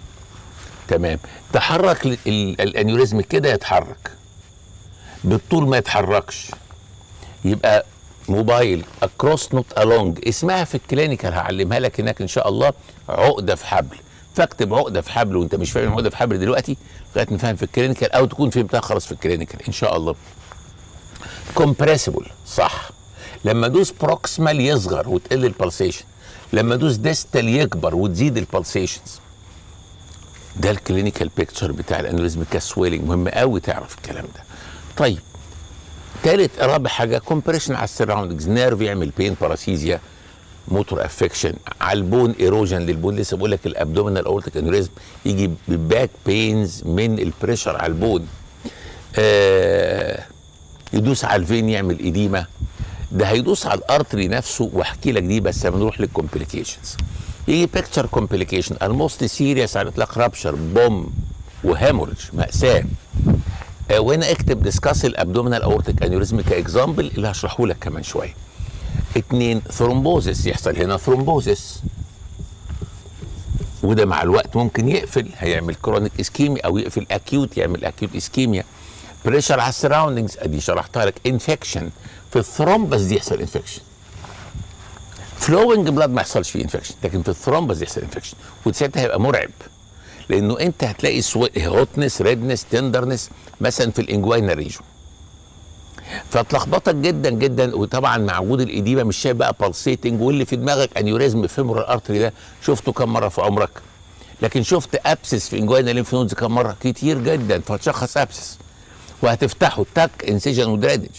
تمام تحرك ال- ال- الانيوريزم كده يتحرك بالطول ما يتحركش يبقى موبايل اكروس نوت الونج اسمها في الكلينيكال هعلمها لك هناك ان شاء الله عقده في حبل فاكتب عقده في حبل وانت مش فاهم عقده في حبل دلوقتي لغايه نفهم في الكلينيكال او تكون فهمتها خلاص في الكلينيكال ان شاء الله كومبريسبل صح لما ادوس بروكسمال يصغر وتقل البلسيشن لما ادوس ديستال يكبر وتزيد البلسيشنز ده الكلينيكال بيكتشر بتاع الانوريزم كسويلنج مهم قوي تعرف الكلام ده طيب تالت رابع حاجه كومبريشن على السراوندنجز نيرف يعمل بين باراسيزيا موتور افكشن على البون ايروجن للبون لسه بقول لك الابدومينال اورتيك انوريزم يجي بباك بينز من البريشر على البون آه يدوس على الفين يعمل اديمه ده هيدوس على الارتري نفسه واحكي لك دي بس لما نروح للكومبليكيشنز يجي بيكتشر كومبليكيشن الموست سيريس على الاطلاق رابشر بوم وهيموريج ماساه آه وهنا اكتب ديسكاس الابدومينال اورتيك انيوريزم كاكزامبل اللي هشرحه لك كمان شويه اتنين ثرومبوزس يحصل هنا ثرومبوزس وده مع الوقت ممكن يقفل هيعمل كرونيك اسكيميا او يقفل اكيوت يعمل اكيوت اسكيميا بريشر على السراوندنجز ادي شرحتها لك انفكشن في الثرومبس دي يحصل انفكشن فلوينج بلاد ما يحصلش فيه انفكشن لكن في الثرومبس يحصل انفكشن وساعتها هيبقى مرعب لانه انت هتلاقي هوتنس ريدنس تندرنس مثلا في الانجوينا ريجون فتلخبطك جدا جدا وطبعا مع وجود الاديمه مش شايف بقى بالسيتنج واللي في دماغك انيوريزم فيمورال ارتري ده شفته كم مره في عمرك لكن شفت ابسس في انجوينا ليمف نودز كم مره كتير جدا فتشخص ابسس وهتفتحه تك انسيجن ودرينج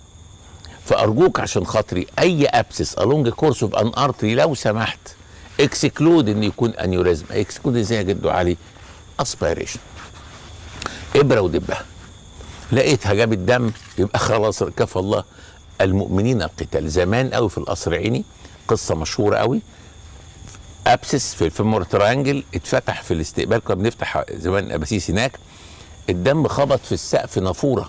فارجوك عشان خاطري اي ابسس الونج كورس اوف ان ارتري لو سمحت اكسكلود ان يكون انيوريزم اكسكلود ازاي يا جدو علي اسبيريشن ابره ودبها لقيتها جابت دم يبقى خلاص كفى الله المؤمنين القتال زمان قوي في القصر عيني قصه مشهوره قوي ابسس في الفيمور ترانجل اتفتح في الاستقبال كنا بنفتح زمان اباسيس هناك الدم خبط في السقف نافوره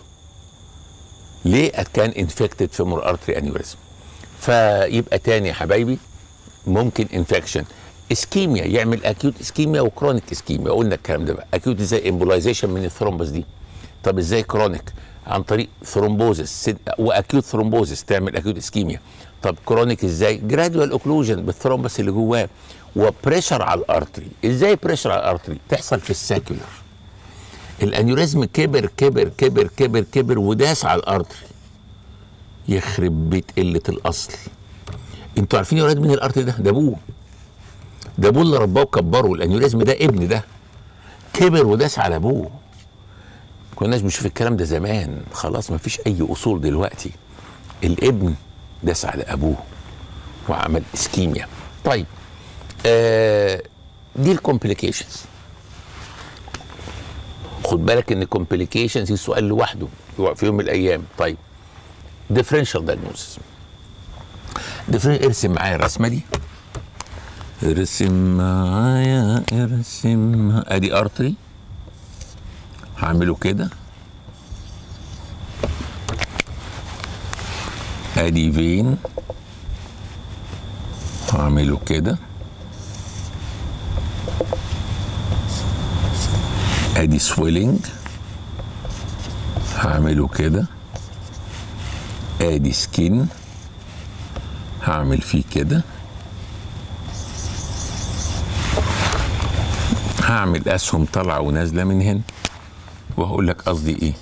ليه كان انفكتد فيمور ارتري انيوريزم فيبقى تاني يا حبايبي ممكن انفكشن اسكيميا يعمل اكيوت اسكيميا وكرونيك اسكيميا قلنا الكلام ده بقى اكيوت ازاي امبولايزيشن من الثرومبس دي طب ازاي كرونيك عن طريق ثرومبوزس واكيوت ثرومبوزس تعمل اكيوت اسكيميا طب كرونيك ازاي جرادوال اوكلوجن بالثرومبس اللي جواه وبريشر على الارتري ازاي بريشر على الارتري تحصل في الساكولر الانيوريزم كبر كبر كبر كبر كبر وداس على الارتري يخرب بيت قله الاصل انتوا عارفين يا ولاد مين الارتري ده ده ابوه ده ابوه اللي رباه وكبره الانيوريزم ده ابن ده كبر وداس على ابوه كناش بنشوف الكلام ده زمان خلاص ما فيش اي اصول دلوقتي الابن داس على ابوه وعمل اسكيميا طيب آه دي الكومبليكيشنز خد بالك ان الكومبليكيشنز دي سؤال لوحده في يوم من الايام طيب ديفرنشال دايجنوستس ارسم معايا الرسمه دي ارسم معايا ارسم ادي ارتري هعمله كده ادي فين هعمله كده ادي سويلنج هعمله كده ادي سكين هعمل فيه كده هعمل اسهم طالعه ونازله من هنا وهقول لك قصدي ايه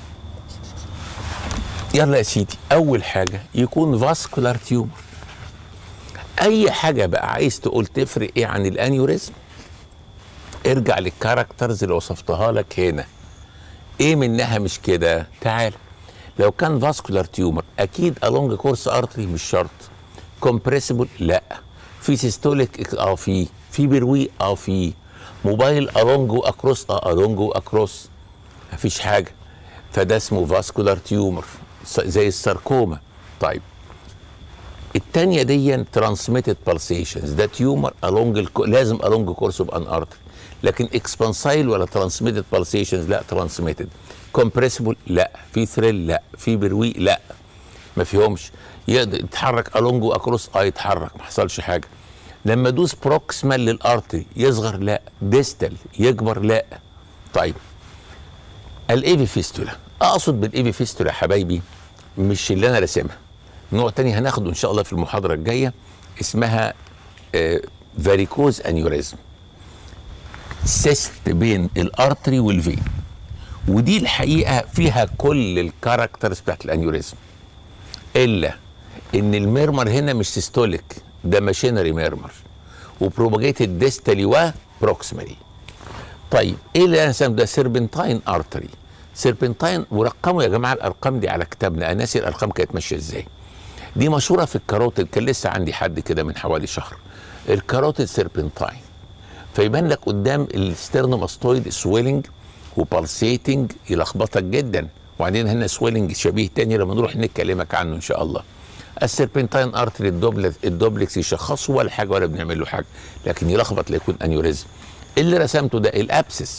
يلا يا سيدي اول حاجه يكون فاسكولار تيومر اي حاجه بقى عايز تقول تفرق ايه عن الانيوريزم ارجع للكاركترز اللي وصفتها لك هنا ايه منها مش كده تعال لو كان فاسكولار تيومر اكيد الونج كورس ارتري مش شرط كومبريسبل لا في سيستوليك اه في في بروي اه في موبايل الونج واكروس اه الونج واكروس مفيش حاجه فده اسمه فاسكولار تيومر زي الساركوما طيب التانية دي ترانسميتد بالسيشنز ده تيومر along الكو... لازم along كورس اوف ان ارتري لكن اكسبانسايل ولا ترانسميتد بالسيشنز لا ترانسميتد كومبريسبل لا في ثريل لا في بروي لا ما فيهمش يقدر يتحرك الونج واكروس اه يتحرك ما حصلش حاجه لما ادوس بروكسمال للارتري يصغر لا ديستال يكبر لا طيب الايفي فيستولا اقصد بالايفي فيستولا يا حبايبي مش اللي انا راسمها نوع تاني هناخده ان شاء الله في المحاضره الجايه اسمها فاريكوز انيوريزم سيست بين الارتري والفين ودي الحقيقه فيها كل الكاركترز بتاعت الانيوريزم الا ان الميرمر هنا مش سيستوليك ده ماشينري ميرمر وبروباجيتد ديستالي وبروكسيمالي طيب ايه اللي انا ده سيربنتاين ارتري سيربنتاين ورقموا يا جماعه الارقام دي على كتابنا انا ناسي الارقام كانت ماشيه ازاي دي مشهوره في الكاروتيد كان لسه عندي حد كده من حوالي شهر الكاروتيد سيربنتاين فيبان لك قدام الستيرنوماستويد سويلنج وبالسيتنج يلخبطك جدا وبعدين هنا سويلنج شبيه تاني لما نروح نكلمك عنه ان شاء الله السيربنتاين ارتري الدوبلكس الدوبلكس يشخصه ولا حاجه ولا بنعمل له حاجه لكن يلخبط ليكون انيوريزم اللي رسمته ده الابسس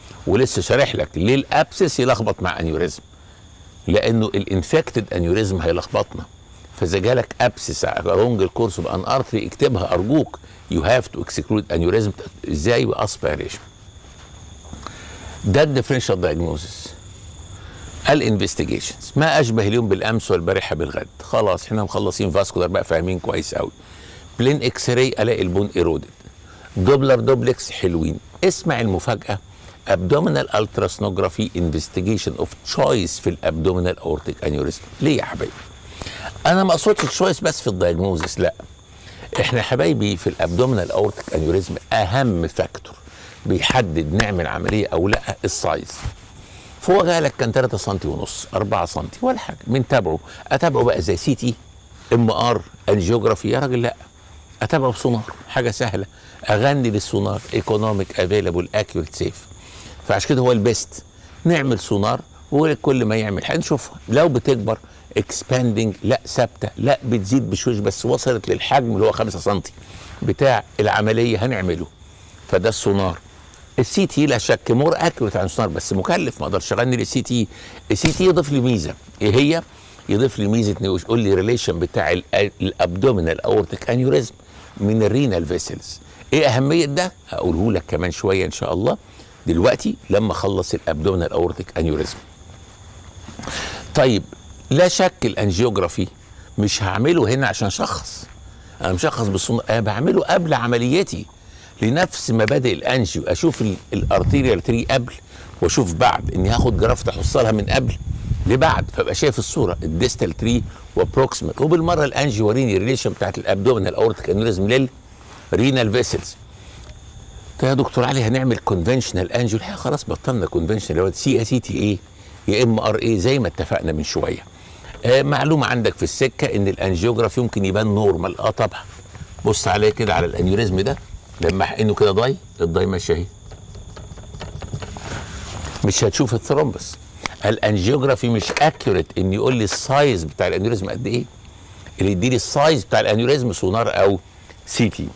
ولسه شارح لك ليه الابسس يلخبط مع انيوريزم لانه الانفكتد انيوريزم هيلخبطنا فاذا جالك ابسس along الكورس بان ارتري اكتبها ارجوك يو هاف تو اكسكلود انيوريزم ازاي باسبيريشن ده الديفرنشال دايجنوزس الانفستيجيشنز ما اشبه اليوم بالامس والبارحه بالغد خلاص احنا مخلصين فاسكولار بقى فاهمين كويس قوي بلين اكس راي الاقي البون ايرودد دوبلر دوبلكس حلوين اسمع المفاجاه ابدومينال التراسونوجرافي انفستيجيشن اوف تشويس في الابدومينال اورتيك انيوريزم ليه يا حبايبي انا ما اقصدش تشويس بس في الدايجنوزس لا احنا يا حبايبي في الابدومينال اورتيك انيوريزم اهم فاكتور بيحدد نعمل عمليه او لا السايز فهو جالك كان 3 سم ونص 4 سم ولا حاجه بنتابعه اتابعه بقى زي سي تي ام ار انجيوجرافي يا راجل لا اتابعه بسونار حاجه سهله اغني للسونار ايكونوميك افيلابل اكيوريت سيف فعشان كده هو البيست نعمل سونار وكل ما يعمل هنشوفها لو بتكبر اكسباندنج لا ثابته لا بتزيد بشويش بس وصلت للحجم اللي هو 5 سم بتاع العمليه هنعمله فده السونار السي تي لا شك مور اكيوريت عن السونار بس مكلف ما اقدرش اغني للسي تي السي تي يضيف لي ميزه ايه هي؟ يضيف لي ميزه انه يقول لي ريليشن بتاع الابدومينال اورتيك انيوريزم من الرينال فيسلز ايه اهميه ده؟ هقوله لك كمان شويه ان شاء الله دلوقتي لما اخلص الابدومينال اورتيك انيوريزم طيب لا شك الانجيوجرافي مش هعمله هنا عشان شخص انا مشخص بالصنع انا بعمله قبل عمليتي لنفس مبادئ الانجيو اشوف الارتيريال تري قبل واشوف بعد اني هاخد جرافت احصلها من قبل لبعد فابقى شايف الصوره الديستال تري وبروكسيمال وبالمره الانجيو وريني الريليشن بتاعت الابدومينال اورتيك انيوريزم للرينال فيسلز طيب يا دكتور علي هنعمل كونفنشنال انجيو الحقيقه خلاص بطلنا كونفنشنال اللي هو سي اي سي تي اي يا ام ار اي زي ما اتفقنا من شويه آه معلومه عندك في السكه ان الانجيوجرافي يمكن يبان نورمال اه طبعا بص عليه كده على الانيوريزم ده لما احقنه كده ضاي الضاي ماشيه اهي مش هتشوف الثرومبس الانجيوجرافي مش اكيوريت ان يقول لي السايز بتاع الانيوريزم قد ايه اللي يديني السايز بتاع الانيوريزم سونار او سي تي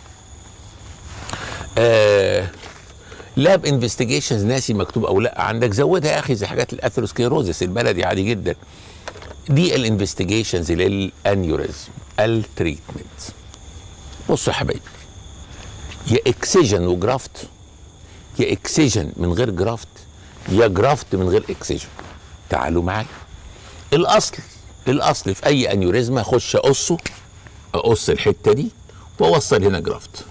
آه لاب انفستيجيشنز ناسي مكتوب او لا عندك زودها يا اخي زي حاجات الاثيروسكليروزس البلدي عادي جدا دي الانفستيجيشنز للانيوريزم التريتمنت بصوا يا حبايبي يا اكسجن وجرافت يا اكسجن من غير جرافت يا جرافت من غير اكسجن تعالوا معايا الاصل الاصل في اي انيوريزما اخش اقصه اقص الحته دي واوصل هنا جرافت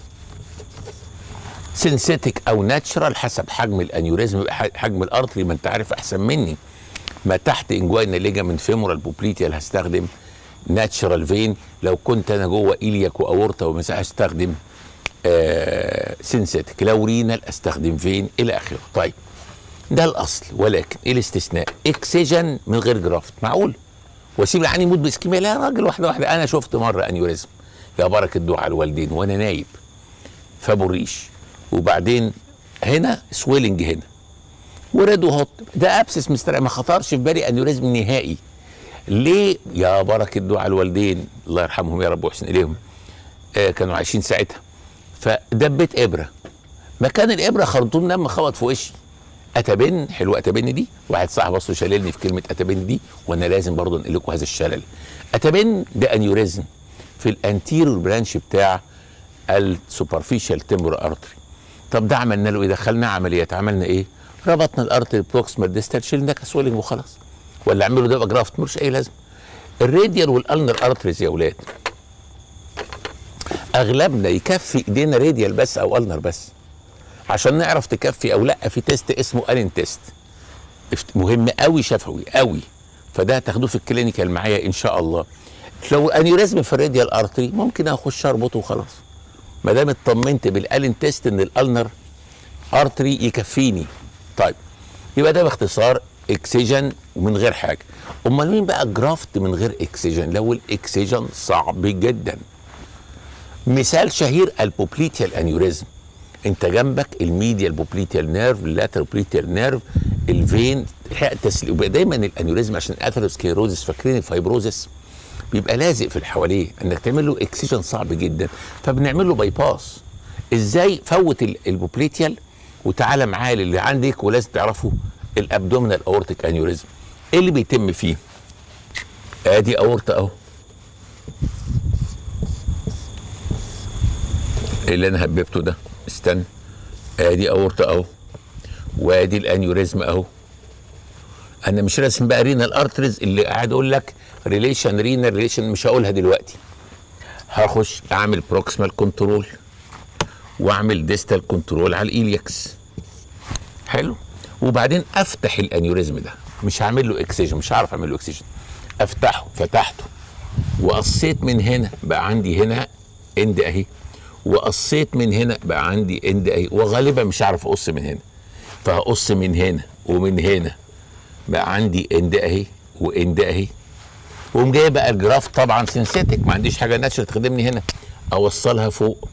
سينثيتك او ناتشرال حسب حجم الانيوريزم حجم الارتري ما انت عارف احسن مني ما تحت انجوانا ليجامنت فيمورال بوبليتيال هستخدم ناتشرال فين لو كنت انا جوه ايلياك واورتا ومساحه هستخدم آه سينثيتك لو رينال استخدم فين الى اخره طيب ده الاصل ولكن ايه الاستثناء اكسجن من غير جرافت معقول واسيب العين يموت باسكيميا لا يا راجل واحده واحده انا شفت مره انيوريزم يا بركه دعاء الوالدين وانا نايب فابو الريش وبعدين هنا سويلنج هنا وريد هوت ده ابسس مستريح ما خطرش في بالي انيوريزم نهائي ليه يا بركه دعاء الوالدين الله يرحمهم يا رب ويحسن اليهم آه كانوا عايشين ساعتها فدبت ابره مكان الابره خرطوم دم خبط في وشي اتبن حلوه اتبن دي واحد صاحبي اصله شللني في كلمه اتبن دي وانا لازم برضه انقل لكم هذا الشلل اتبن ده انيوريزم في الانتيريور برانش بتاع السوبرفيشال تمبر ارتري طب ده عملنا له ايه دخلنا عمليات عملنا ايه ربطنا الارتري بروكسيمال ديستال شيلنا كسولينج وخلاص ولا اعمله ده جرافت ملوش اي لازمه الراديال والالنر ارتريز يا اولاد اغلبنا يكفي ايدينا راديال بس او النر بس عشان نعرف تكفي او لا في تيست اسمه الين تيست مهم قوي شفوي قوي فده هتاخدوه في الكلينيكال معايا ان شاء الله لو انيوريزم في الراديال ارتري ممكن اخش اربطه وخلاص ما دام اطمنت بالالين تيست ان الالنر ارتري يكفيني طيب يبقى ده باختصار اكسجن ومن غير حاجه امال مين بقى جرافت من غير اكسجن لو الاكسجن صعب جدا مثال شهير البوبليتيال انيوريزم انت جنبك الميديال بوبليتيال نيرف اللاترال بوبليتيال نيرف الفين تسليق دايما الانيوريزم عشان اثيروسكليروزس فاكرين الفايبروزس بيبقى لازق في اللي حواليه انك تعمل له اكسجن صعب جدا فبنعمل له باي باس ازاي فوت البوبليتيال وتعالى معايا للي عندك ولازم تعرفوا الابدومينال اورتيك انيوريزم ايه اللي بيتم فيه ادي اورطه اهو إيه اللي انا هببته ده استنى ادي اورطه اهو وادي الانيوريزم اهو انا مش راسم بقى رينال ارتريز اللي قاعد اقول لك ريليشن رينال ريليشن مش هقولها دلوقتي هخش اعمل بروكسيمال كنترول واعمل ديستال كنترول على الايليكس حلو وبعدين افتح الانيوريزم ده مش هعمل له اكسجن مش هعرف اعمل له اكسجن افتحه فتحته وقصيت من هنا بقى عندي هنا اند اهي وقصيت من هنا بقى عندي اند اهي وغالبا مش هعرف اقص من هنا فهقص من هنا ومن هنا بقى عندي اند اهي واند اهي وقوم جاي بقى الجراف طبعا سينثيتك ما عنديش حاجه ناتشرال تخدمني هنا اوصلها فوق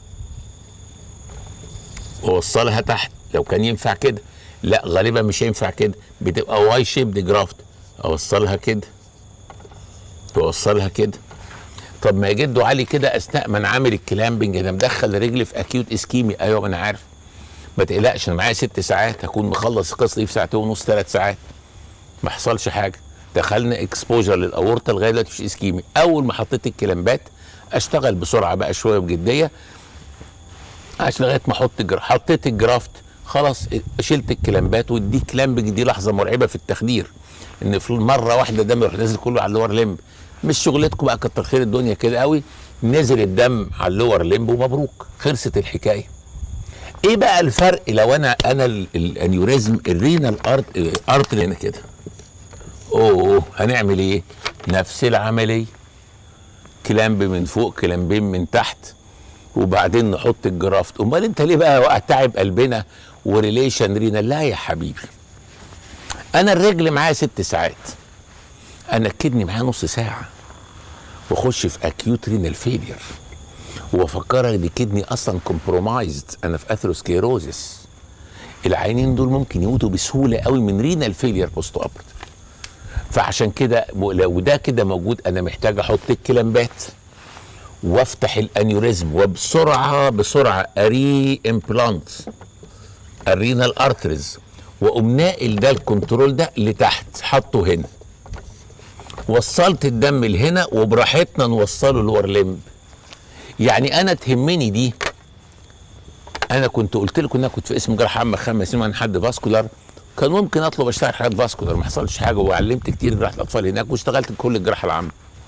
واوصلها تحت لو كان ينفع كده لا غالبا مش هينفع كده بتبقى واي شيبد جرافت اوصلها كده واوصلها كده طب ما جده علي كده اثناء ما انا عامل الكلامبنج انا مدخل رجلي في اكيوت اسكيمي ايوه ما انا عارف ما تقلقش انا معايا ست ساعات هكون مخلص القصه دي في ساعتين ونص ثلاث ساعات ما حصلش حاجه دخلنا اكسبوجر للاورطه لغايه دلوقتي مش اسكيمي اول ما حطيت الكلامبات اشتغل بسرعه بقى شويه بجديه عشان لغايه ما احط جر... حطيت الجرافت خلاص شلت الكلامبات ودي كلامبنج دي لحظه مرعبه في التخدير ان في مره واحده الدم يروح نازل كله على اللور ليمب مش شغلتكم بقى كتر خير الدنيا كده قوي نزل الدم على اللور ليمب ومبروك خلصت الحكايه ايه بقى الفرق لو انا انا ال- الانيوريزم الرينال ارت ارت هنا كده اوه هنعمل ايه نفس العمليه كلامب من فوق كلامبين من تحت وبعدين نحط الجرافت امال انت ليه بقى وقت تعب قلبنا وريليشن رينال لا يا حبيبي انا الرجل معايا ست ساعات انا الكدني معايا نص ساعه واخش في اكيوت رينال فيلير وافكرك دي كدني اصلا كومبرومايزد انا في اثيروسكيروزس العينين دول ممكن يموتوا بسهوله قوي من رينال فيلير بوست اوبرت فعشان كده لو ده كده موجود انا محتاج احط الكلامبات وافتح الانيوريزم وبسرعه بسرعه اري امبلانت الرينال ارتريز واقوم ناقل ده الكنترول ده لتحت حطه هنا وصلت الدم لهنا وبراحتنا نوصله لور لمب يعني انا تهمني دي انا كنت قلت لكم ان انا كنت في اسم جراحه عامه خمس سنين عن حد فاسكولار كان ممكن اطلب اشتغل حاجات فاسكولار ما حصلش حاجه وعلمت كتير جراحه الاطفال هناك واشتغلت كل الجراحه العامه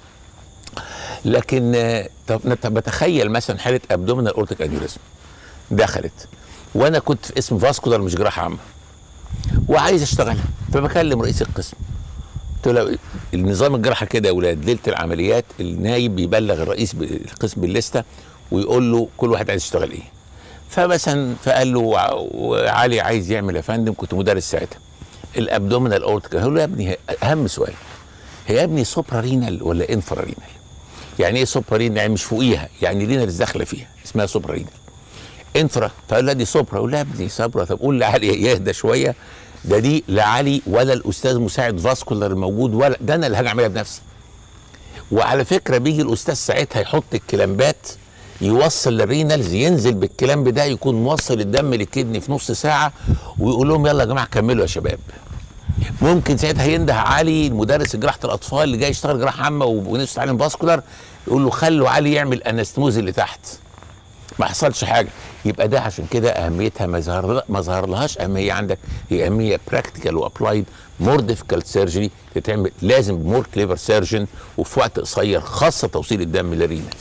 لكن آه، طب طب بتخيل مثلا حاله ابدومينال اورتيك انيوريزم دخلت وانا كنت في اسم فاسكولار مش جراحه عامه وعايز اشتغلها فبكلم رئيس القسم قلت له النظام الجراحه كده يا اولاد ليله العمليات النايب بيبلغ الرئيس القسم بالليسته ويقول له كل واحد عايز يشتغل ايه فمثلا فقال له وع- علي عايز يعمل يا فندم كنت مدرس ساعتها الابدومينال اورتيك قال له يا ابني اهم سؤال هي يا ابني سوبرا رينال ولا انفرا رينال يعني ايه سوبرا رينال يعني مش فوقيها يعني رينال داخله فيها اسمها سوبرا رينال انفرا فقال لا دي سوبرا قول لا يا ابني صبرا طب قول لعلي يهدى شويه ده دي لا علي ولا الاستاذ مساعد فاسكولار الموجود ولا ده انا اللي هاجي اعملها بنفسي وعلى فكره بيجي الاستاذ ساعتها يحط الكلامبات يوصل للرينالز ينزل بالكلامب ده يكون موصل الدم للكدني في نص ساعه ويقول لهم يلا يا جماعه كملوا يا شباب ممكن ساعتها ينده علي المدرس جراحه الاطفال اللي جاي يشتغل جراحه عامه ونفسه يتعلم فاسكولار يقول له خلوا علي يعمل انستموز اللي تحت ما حصلش حاجه يبقى ده عشان كده اهميتها ما ظهر ما ظهر لهاش اهميه عندك هي اهميه براكتيكال وابلايد مور ديفيكالت سيرجري تتعمل لازم مور كليفر سيرجن وفي وقت قصير خاصه توصيل الدم للرينالز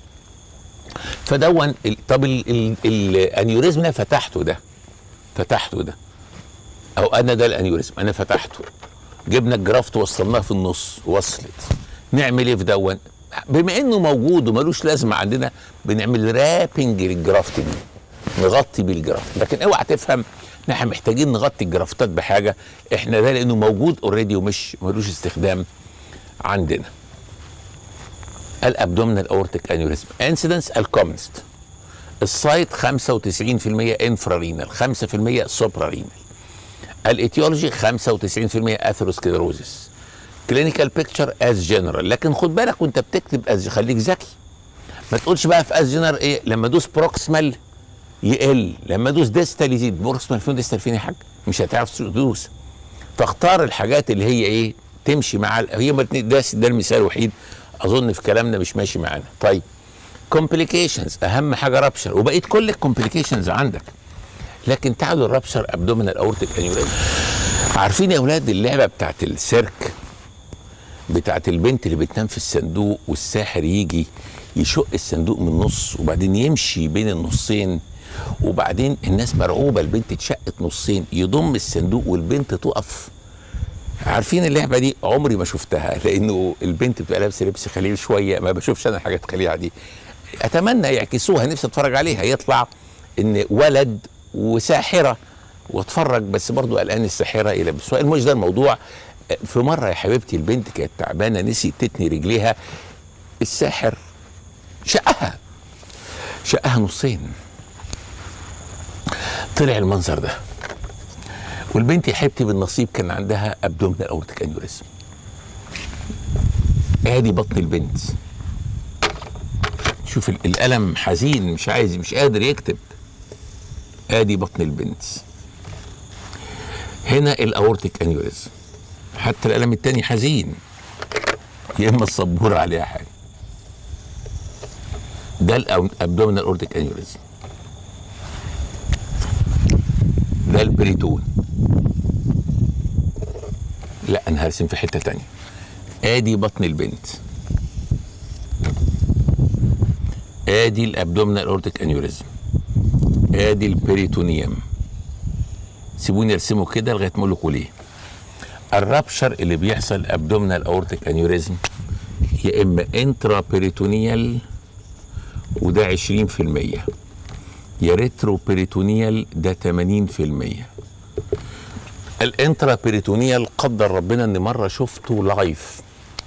فدون ال- طب ال- ال- الانيوريزم انا فتحته ده فتحته ده او انا ده الانيوريزم انا فتحته جبنا الجرافت وصلناه في النص وصلت نعمل ايه في دون بما انه موجود وملوش لازمه عندنا بنعمل رابنج للجرافت دي نغطي بيه الجرافت لكن اوعى تفهم ان احنا محتاجين نغطي الجرافتات بحاجه احنا ده لانه موجود اوريدي ومش ملوش استخدام عندنا الابدومينال اورتيك انيوريزم انسيدنس الكومنست السايت 95% انفرارينال 5% سوبرارينال الايتيولوجي 95% اثيروسكليروزس كلينيكال بيكتشر از جنرال لكن خد بالك وانت بتكتب از خليك ذكي ما تقولش بقى في از جنرال ايه لما ادوس بروكسمال يقل لما ادوس ديستال يزيد بروكسيمال فين ديستال فين يا حاج مش هتعرف تدوس فاختار الحاجات اللي هي ايه تمشي مع ال- هي ما- ده ده المثال الوحيد اظن في كلامنا مش ماشي معانا طيب كومبليكيشنز اهم حاجه رابشر وبقيت كل الكومبليكيشنز عندك لكن تعالوا الرابشر ابدومينال اورتيك انيوريزم عارفين يا اولاد اللعبه بتاعت السيرك بتاعت البنت اللي بتنام في الصندوق والساحر يجي يشق الصندوق من النص وبعدين يمشي بين النصين وبعدين الناس مرعوبه البنت اتشقت نصين يضم الصندوق والبنت تقف عارفين اللعبه دي عمري ما شفتها لانه البنت بتبقى لابسه لبس خليل شويه ما بشوفش انا الحاجات الخليعه دي اتمنى يعكسوها نفسي اتفرج عليها يطلع ان ولد وساحره واتفرج بس برضو قلقان الساحره يلبسوها المش ده الموضوع في مره يا حبيبتي البنت كانت تعبانه نسيت تتني رجليها الساحر شقها شقها نصين طلع المنظر ده والبنت يا حبيبتي بالنصيب كان عندها ابدومينال اورتيك انيوريزم ادي بطن البنت شوف ال- الالم حزين مش عايز مش قادر يكتب ادي بطن البنت هنا الاورتيك انيوريزم حتى الالم التاني حزين يا اما السبوره عليها حاجه ده الابدومينال اورتيك انيوريزم ده البريتون لا انا هرسم في حته تانية ادي بطن البنت ادي الابدومينال اورتيك انيوريزم ادي البريتونيوم سيبوني ارسمه كده لغايه ما اقول لكم ليه الرابشر اللي بيحصل ابدومينال اورتيك انيوريزم يا اما انترا بيريتونيال وده 20% يا ريترو بيريتونيال ده 80% الانترا بيريتونيال قدر ربنا ان مره شفته لايف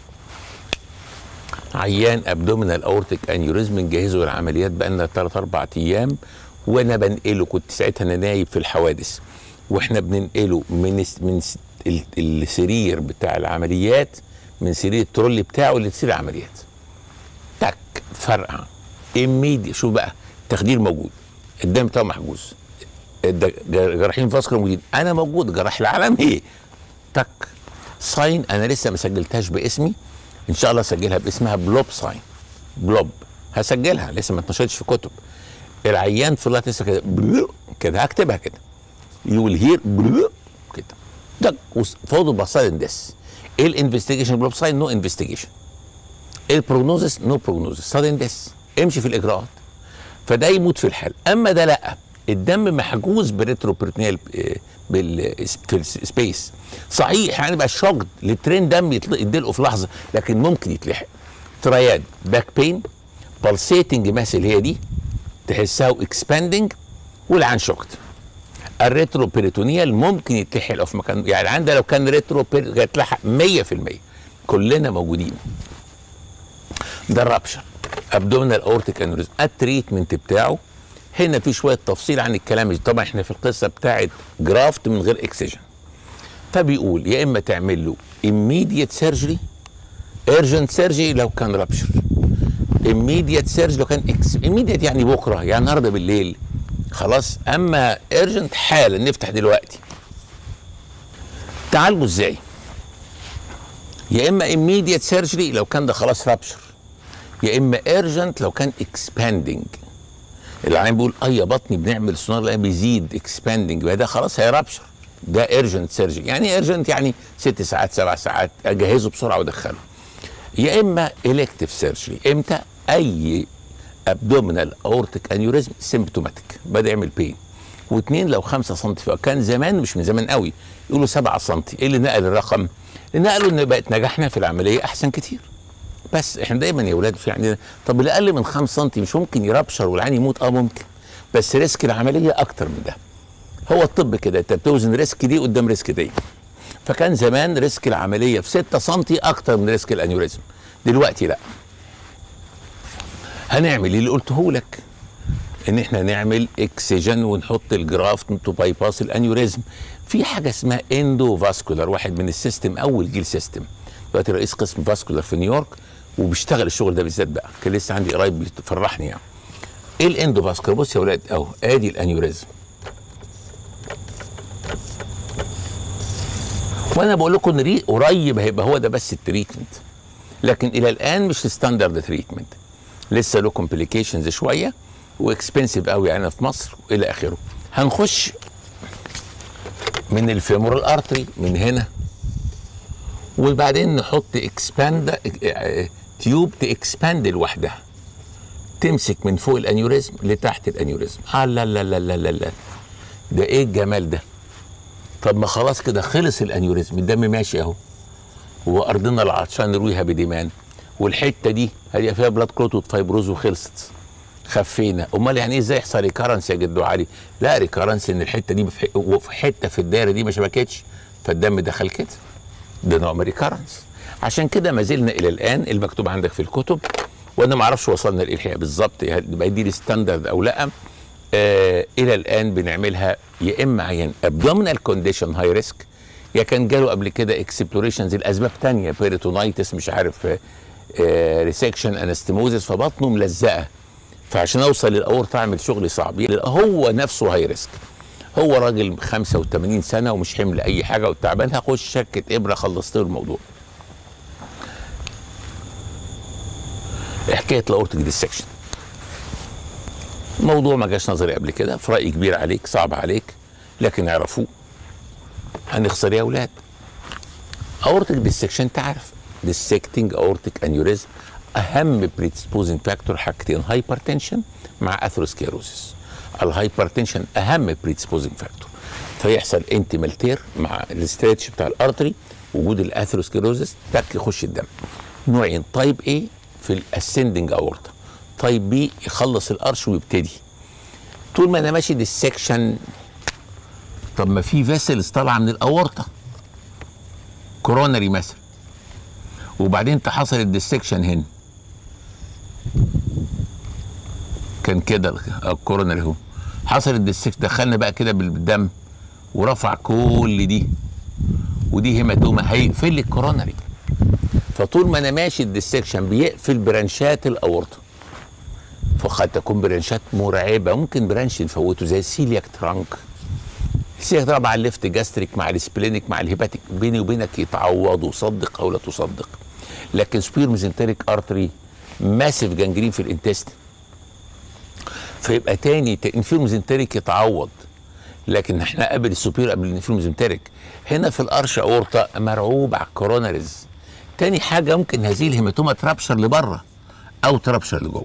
عيان ابدومينال اورتيك انيوريزم نجهزه للعمليات بقالنا 3 4 ايام وانا بنقله كنت ساعتها انا نايب في الحوادث واحنا بننقله من الس- من س- ال- السرير بتاع العمليات من سرير الترولي بتاعه لسرير العمليات تك فرقع immediate شوف بقى التخدير موجود الدم بتاعه محجوز الد- جراحين فاسكولار موجودين انا موجود جراح العالمي تك ساين انا لسه ما سجلتهاش باسمي ان شاء الله اسجلها باسمها بلوب ساين بلوب هسجلها لسه ما اتنشرتش في كتب العيان في الله لسه كده بلو- كده هكتبها كده يو ويل هير كده تك فوضى بصال ديس ايه الانفستيجيشن بلوب ساين نو انفستيجيشن البروجنوزس نو بروجنوزس سادن ديس امشي في الاجراءات فده يموت في الحال اما ده لا الدم محجوز بريترو بريتونيال بالسبيس صحيح يعني بقى شوكد لترين دم يطلق يدلقه في لحظه لكن ممكن يتلحق ترياد باك بين بالسيتنج ماس اللي هي دي تحسها اكسباندنج والعين شوكت الريترو بيريتونيال ممكن يتلحق لو في مكان يعني عندها لو كان ريترو بير- يتلحق 100% كلنا موجودين ده الرابشر ابدومينال اورتيك انوريزم التريتمنت بتاعه هنا في شويه تفصيل عن الكلام طبعا احنا في القصه بتاعت جرافت من غير اكسجن فبيقول يا اما تعمل له immediate surgery urgent surgery لو كان رابشر immediate surgery لو كان اكس immediate يعني بكره يعني النهارده بالليل خلاص اما urgent حالا نفتح دلوقتي تعالجوا ازاي يا اما immediate surgery لو كان ده خلاص رابشر يا اما urgent لو كان expanding العين بيقول اي يا بطني بنعمل سونار الان بيزيد expanding يبقى ده خلاص هيرابشر ده urgent surgery يعني urgent يعني ست ساعات سبع ساعات اجهزه بسرعه وادخله يا اما elective surgery امتى اي ابدومينال اورتيك انيوريزم سيمبتوماتيك بدا يعمل بين واثنين لو 5 سم كان زمان مش من زمان قوي يقولوا 7 سم ايه اللي نقل الرقم اللي نقلوا ان بقت نجاحنا في العمليه احسن كتير بس احنا دايما يا ولاد في عندنا طب اللي اقل من 5 سم مش ممكن يربشر والعين يموت اه ممكن بس ريسك العمليه اكتر من ده هو الطب كده انت بتوزن ريسك دي قدام ريسك دي فكان زمان ريسك العمليه في 6 سم اكتر من ريسك الانيوريزم دلوقتي لا هنعمل اللي قلته لك ان احنا نعمل اكسجين ونحط الجرافت تو باي باس الانيوريزم في حاجه اسمها اندو فاسكولار واحد من السيستم اول جيل سيستم دلوقتي رئيس قسم فاسكولار في نيويورك وبيشتغل الشغل ده بالذات بقى كان لسه عندي قرايب بيفرحني يعني ايه الاندوفاسكولار بص يا ولاد اهو ادي الانيوريزم وانا بقول لكم ان ري- قريب هيبقى هو ده بس التريتمنت لكن الى الان مش ستاندرد تريتمنت لسه له كومبليكيشنز شويه واكسبنسيف قوي يعني في مصر والى اخره هنخش من الفيمورال ارتري من هنا وبعدين نحط اكسباند تيوب تاكسباند لوحدها تمسك من فوق الانيوريزم لتحت الانيوريزم آه لا لا لا لا لا لا ده ايه الجمال ده طب ما خلاص كده خلص الانيوريزم الدم ماشي اهو وارضنا العطشان نرويها بديمان والحته دي هي فيها بلاد كلوت فايبروز وخلصت خفينا امال يعني ايه ازاي يحصل ريكارنس يا جدو علي لا ريكارنس ان الحته دي في وفي حته في الدايره دي ما شبكتش فالدم دخل كده ده نوع من ريكارنس عشان كده ما زلنا الى الان المكتوب عندك في الكتب وانا ما اعرفش وصلنا لايه الحقيقه بالظبط يبقى دي الستاندرد او لا آه الى الان بنعملها يا اما عيان ابدومينال كونديشن هاي ريسك يا كان جاله قبل كده اكسبلوريشنز الاسباب تانية بيريتونايتس مش عارف آه ريسكشن انستموزس فبطنه ملزقه فعشان اوصل للاورطه اعمل شغل صعب هو نفسه هاي ريسك هو راجل 85 سنه ومش حمل اي حاجه وتعبان هخش شركه ابره خلصت له الموضوع حكايه الاورتيك ديسكشن موضوع ما جاش نظري قبل كده في راي كبير عليك صعب عليك لكن اعرفوه هنخسر يا اولاد اورتيك ديسكشن انت عارف ديسكتنج اورتيك انيوريزم اهم بريدسبوزنج فاكتور حاجتين هايبرتنشن مع اثروسكيروزس الهايبرتنشن اهم بريدسبوزنج فاكتور فيحصل انتمالتير مع الاسترتش بتاع الارتري وجود الاثروسكيروزس تك يخش الدم نوعين تايب ايه في الاسندنج اورتا تايب بي يخلص القرش ويبتدي طول ما انا ماشي ديسكشن طب ما في فيسلز طالعه من الاورطه كورونري مثلا وبعدين حصل الديسكشن هنا كان كده الكورونري هو حصل الديسكشن دخلنا بقى كده بالدم ورفع كل دي ودي هيماتوما هيقفل لي الكورونري فطول ما انا ماشي الديسكشن بيقفل برانشات الاورطه فقد تكون برانشات مرعبه ممكن برانش نفوته زي السيلياك ترانك السيلياك ترانك مع الليفت جاستريك مع السبلينيك مع الهيباتيك بيني وبينك يتعوضوا صدق او لا تصدق لكن سبير ميزنتريك ارتري ماسيف جانجرين في الانتست فيبقى تاني انفيرو ميزنتريك يتعوض لكن احنا قبل السوبير قبل الانفيرو ميزنتريك هنا في القرش اورطه مرعوب على الكوروناريز تاني حاجه ممكن هذه الهيماتوما ترابشر لبره او ترابشر لجوه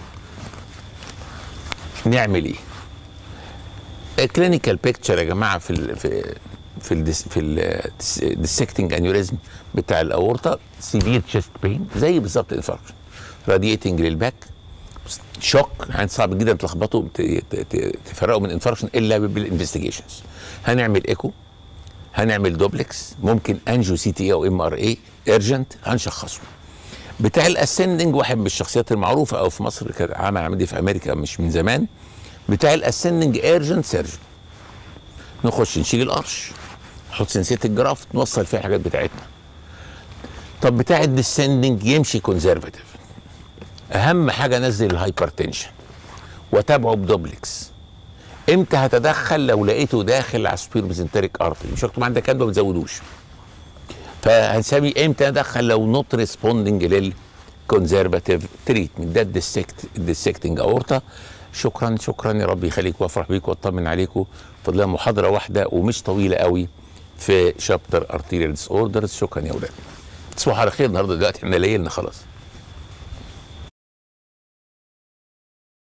نعمل ايه كلينيكال بيكتشر يا جماعه في ال في في ال في الديسكتنج انيوريزم بتاع الاورطه سيفير تشيست بين زي بالظبط الانفاركشن راديتنج للباك شوك يعني صعب جدا تلخبطوا تفرقوا من انفاركشن الا بالانفستيجيشنز هنعمل ايكو هنعمل دوبلكس ممكن انجو سي تي او ام ار اي ايرجنت هنشخصه بتاع الاسندنج واحد من الشخصيات المعروفه او في مصر كان عمل عمليه في امريكا مش من زمان بتاع الاسندنج ايرجنت سيرجن نخش نشيل القرش نحط سنسيه الجراف نوصل فيها الحاجات بتاعتنا طب بتاع الديسندنج يمشي كونزرفاتيف اهم حاجه انزل الهايبرتنشن واتابعه بدوبلكس امتى هتدخل لو لقيته داخل على سبير ميزنتريك ارتري مش مكتوب عندك كده ما بتزودوش فهنسمي امتى ادخل لو نوت ريسبوندنج للكونزرفاتيف تريتمنت ده الديسكت الديسكتنج اورتا شكرا شكرا يا رب يخليك وافرح بيك واطمن عليكم فضلها محاضره واحده ومش طويله قوي في شابتر ارتيريال ديس اوردرز شكرا يا اولاد تصبحوا على خير النهارده دلوقتي احنا ليلنا خلاص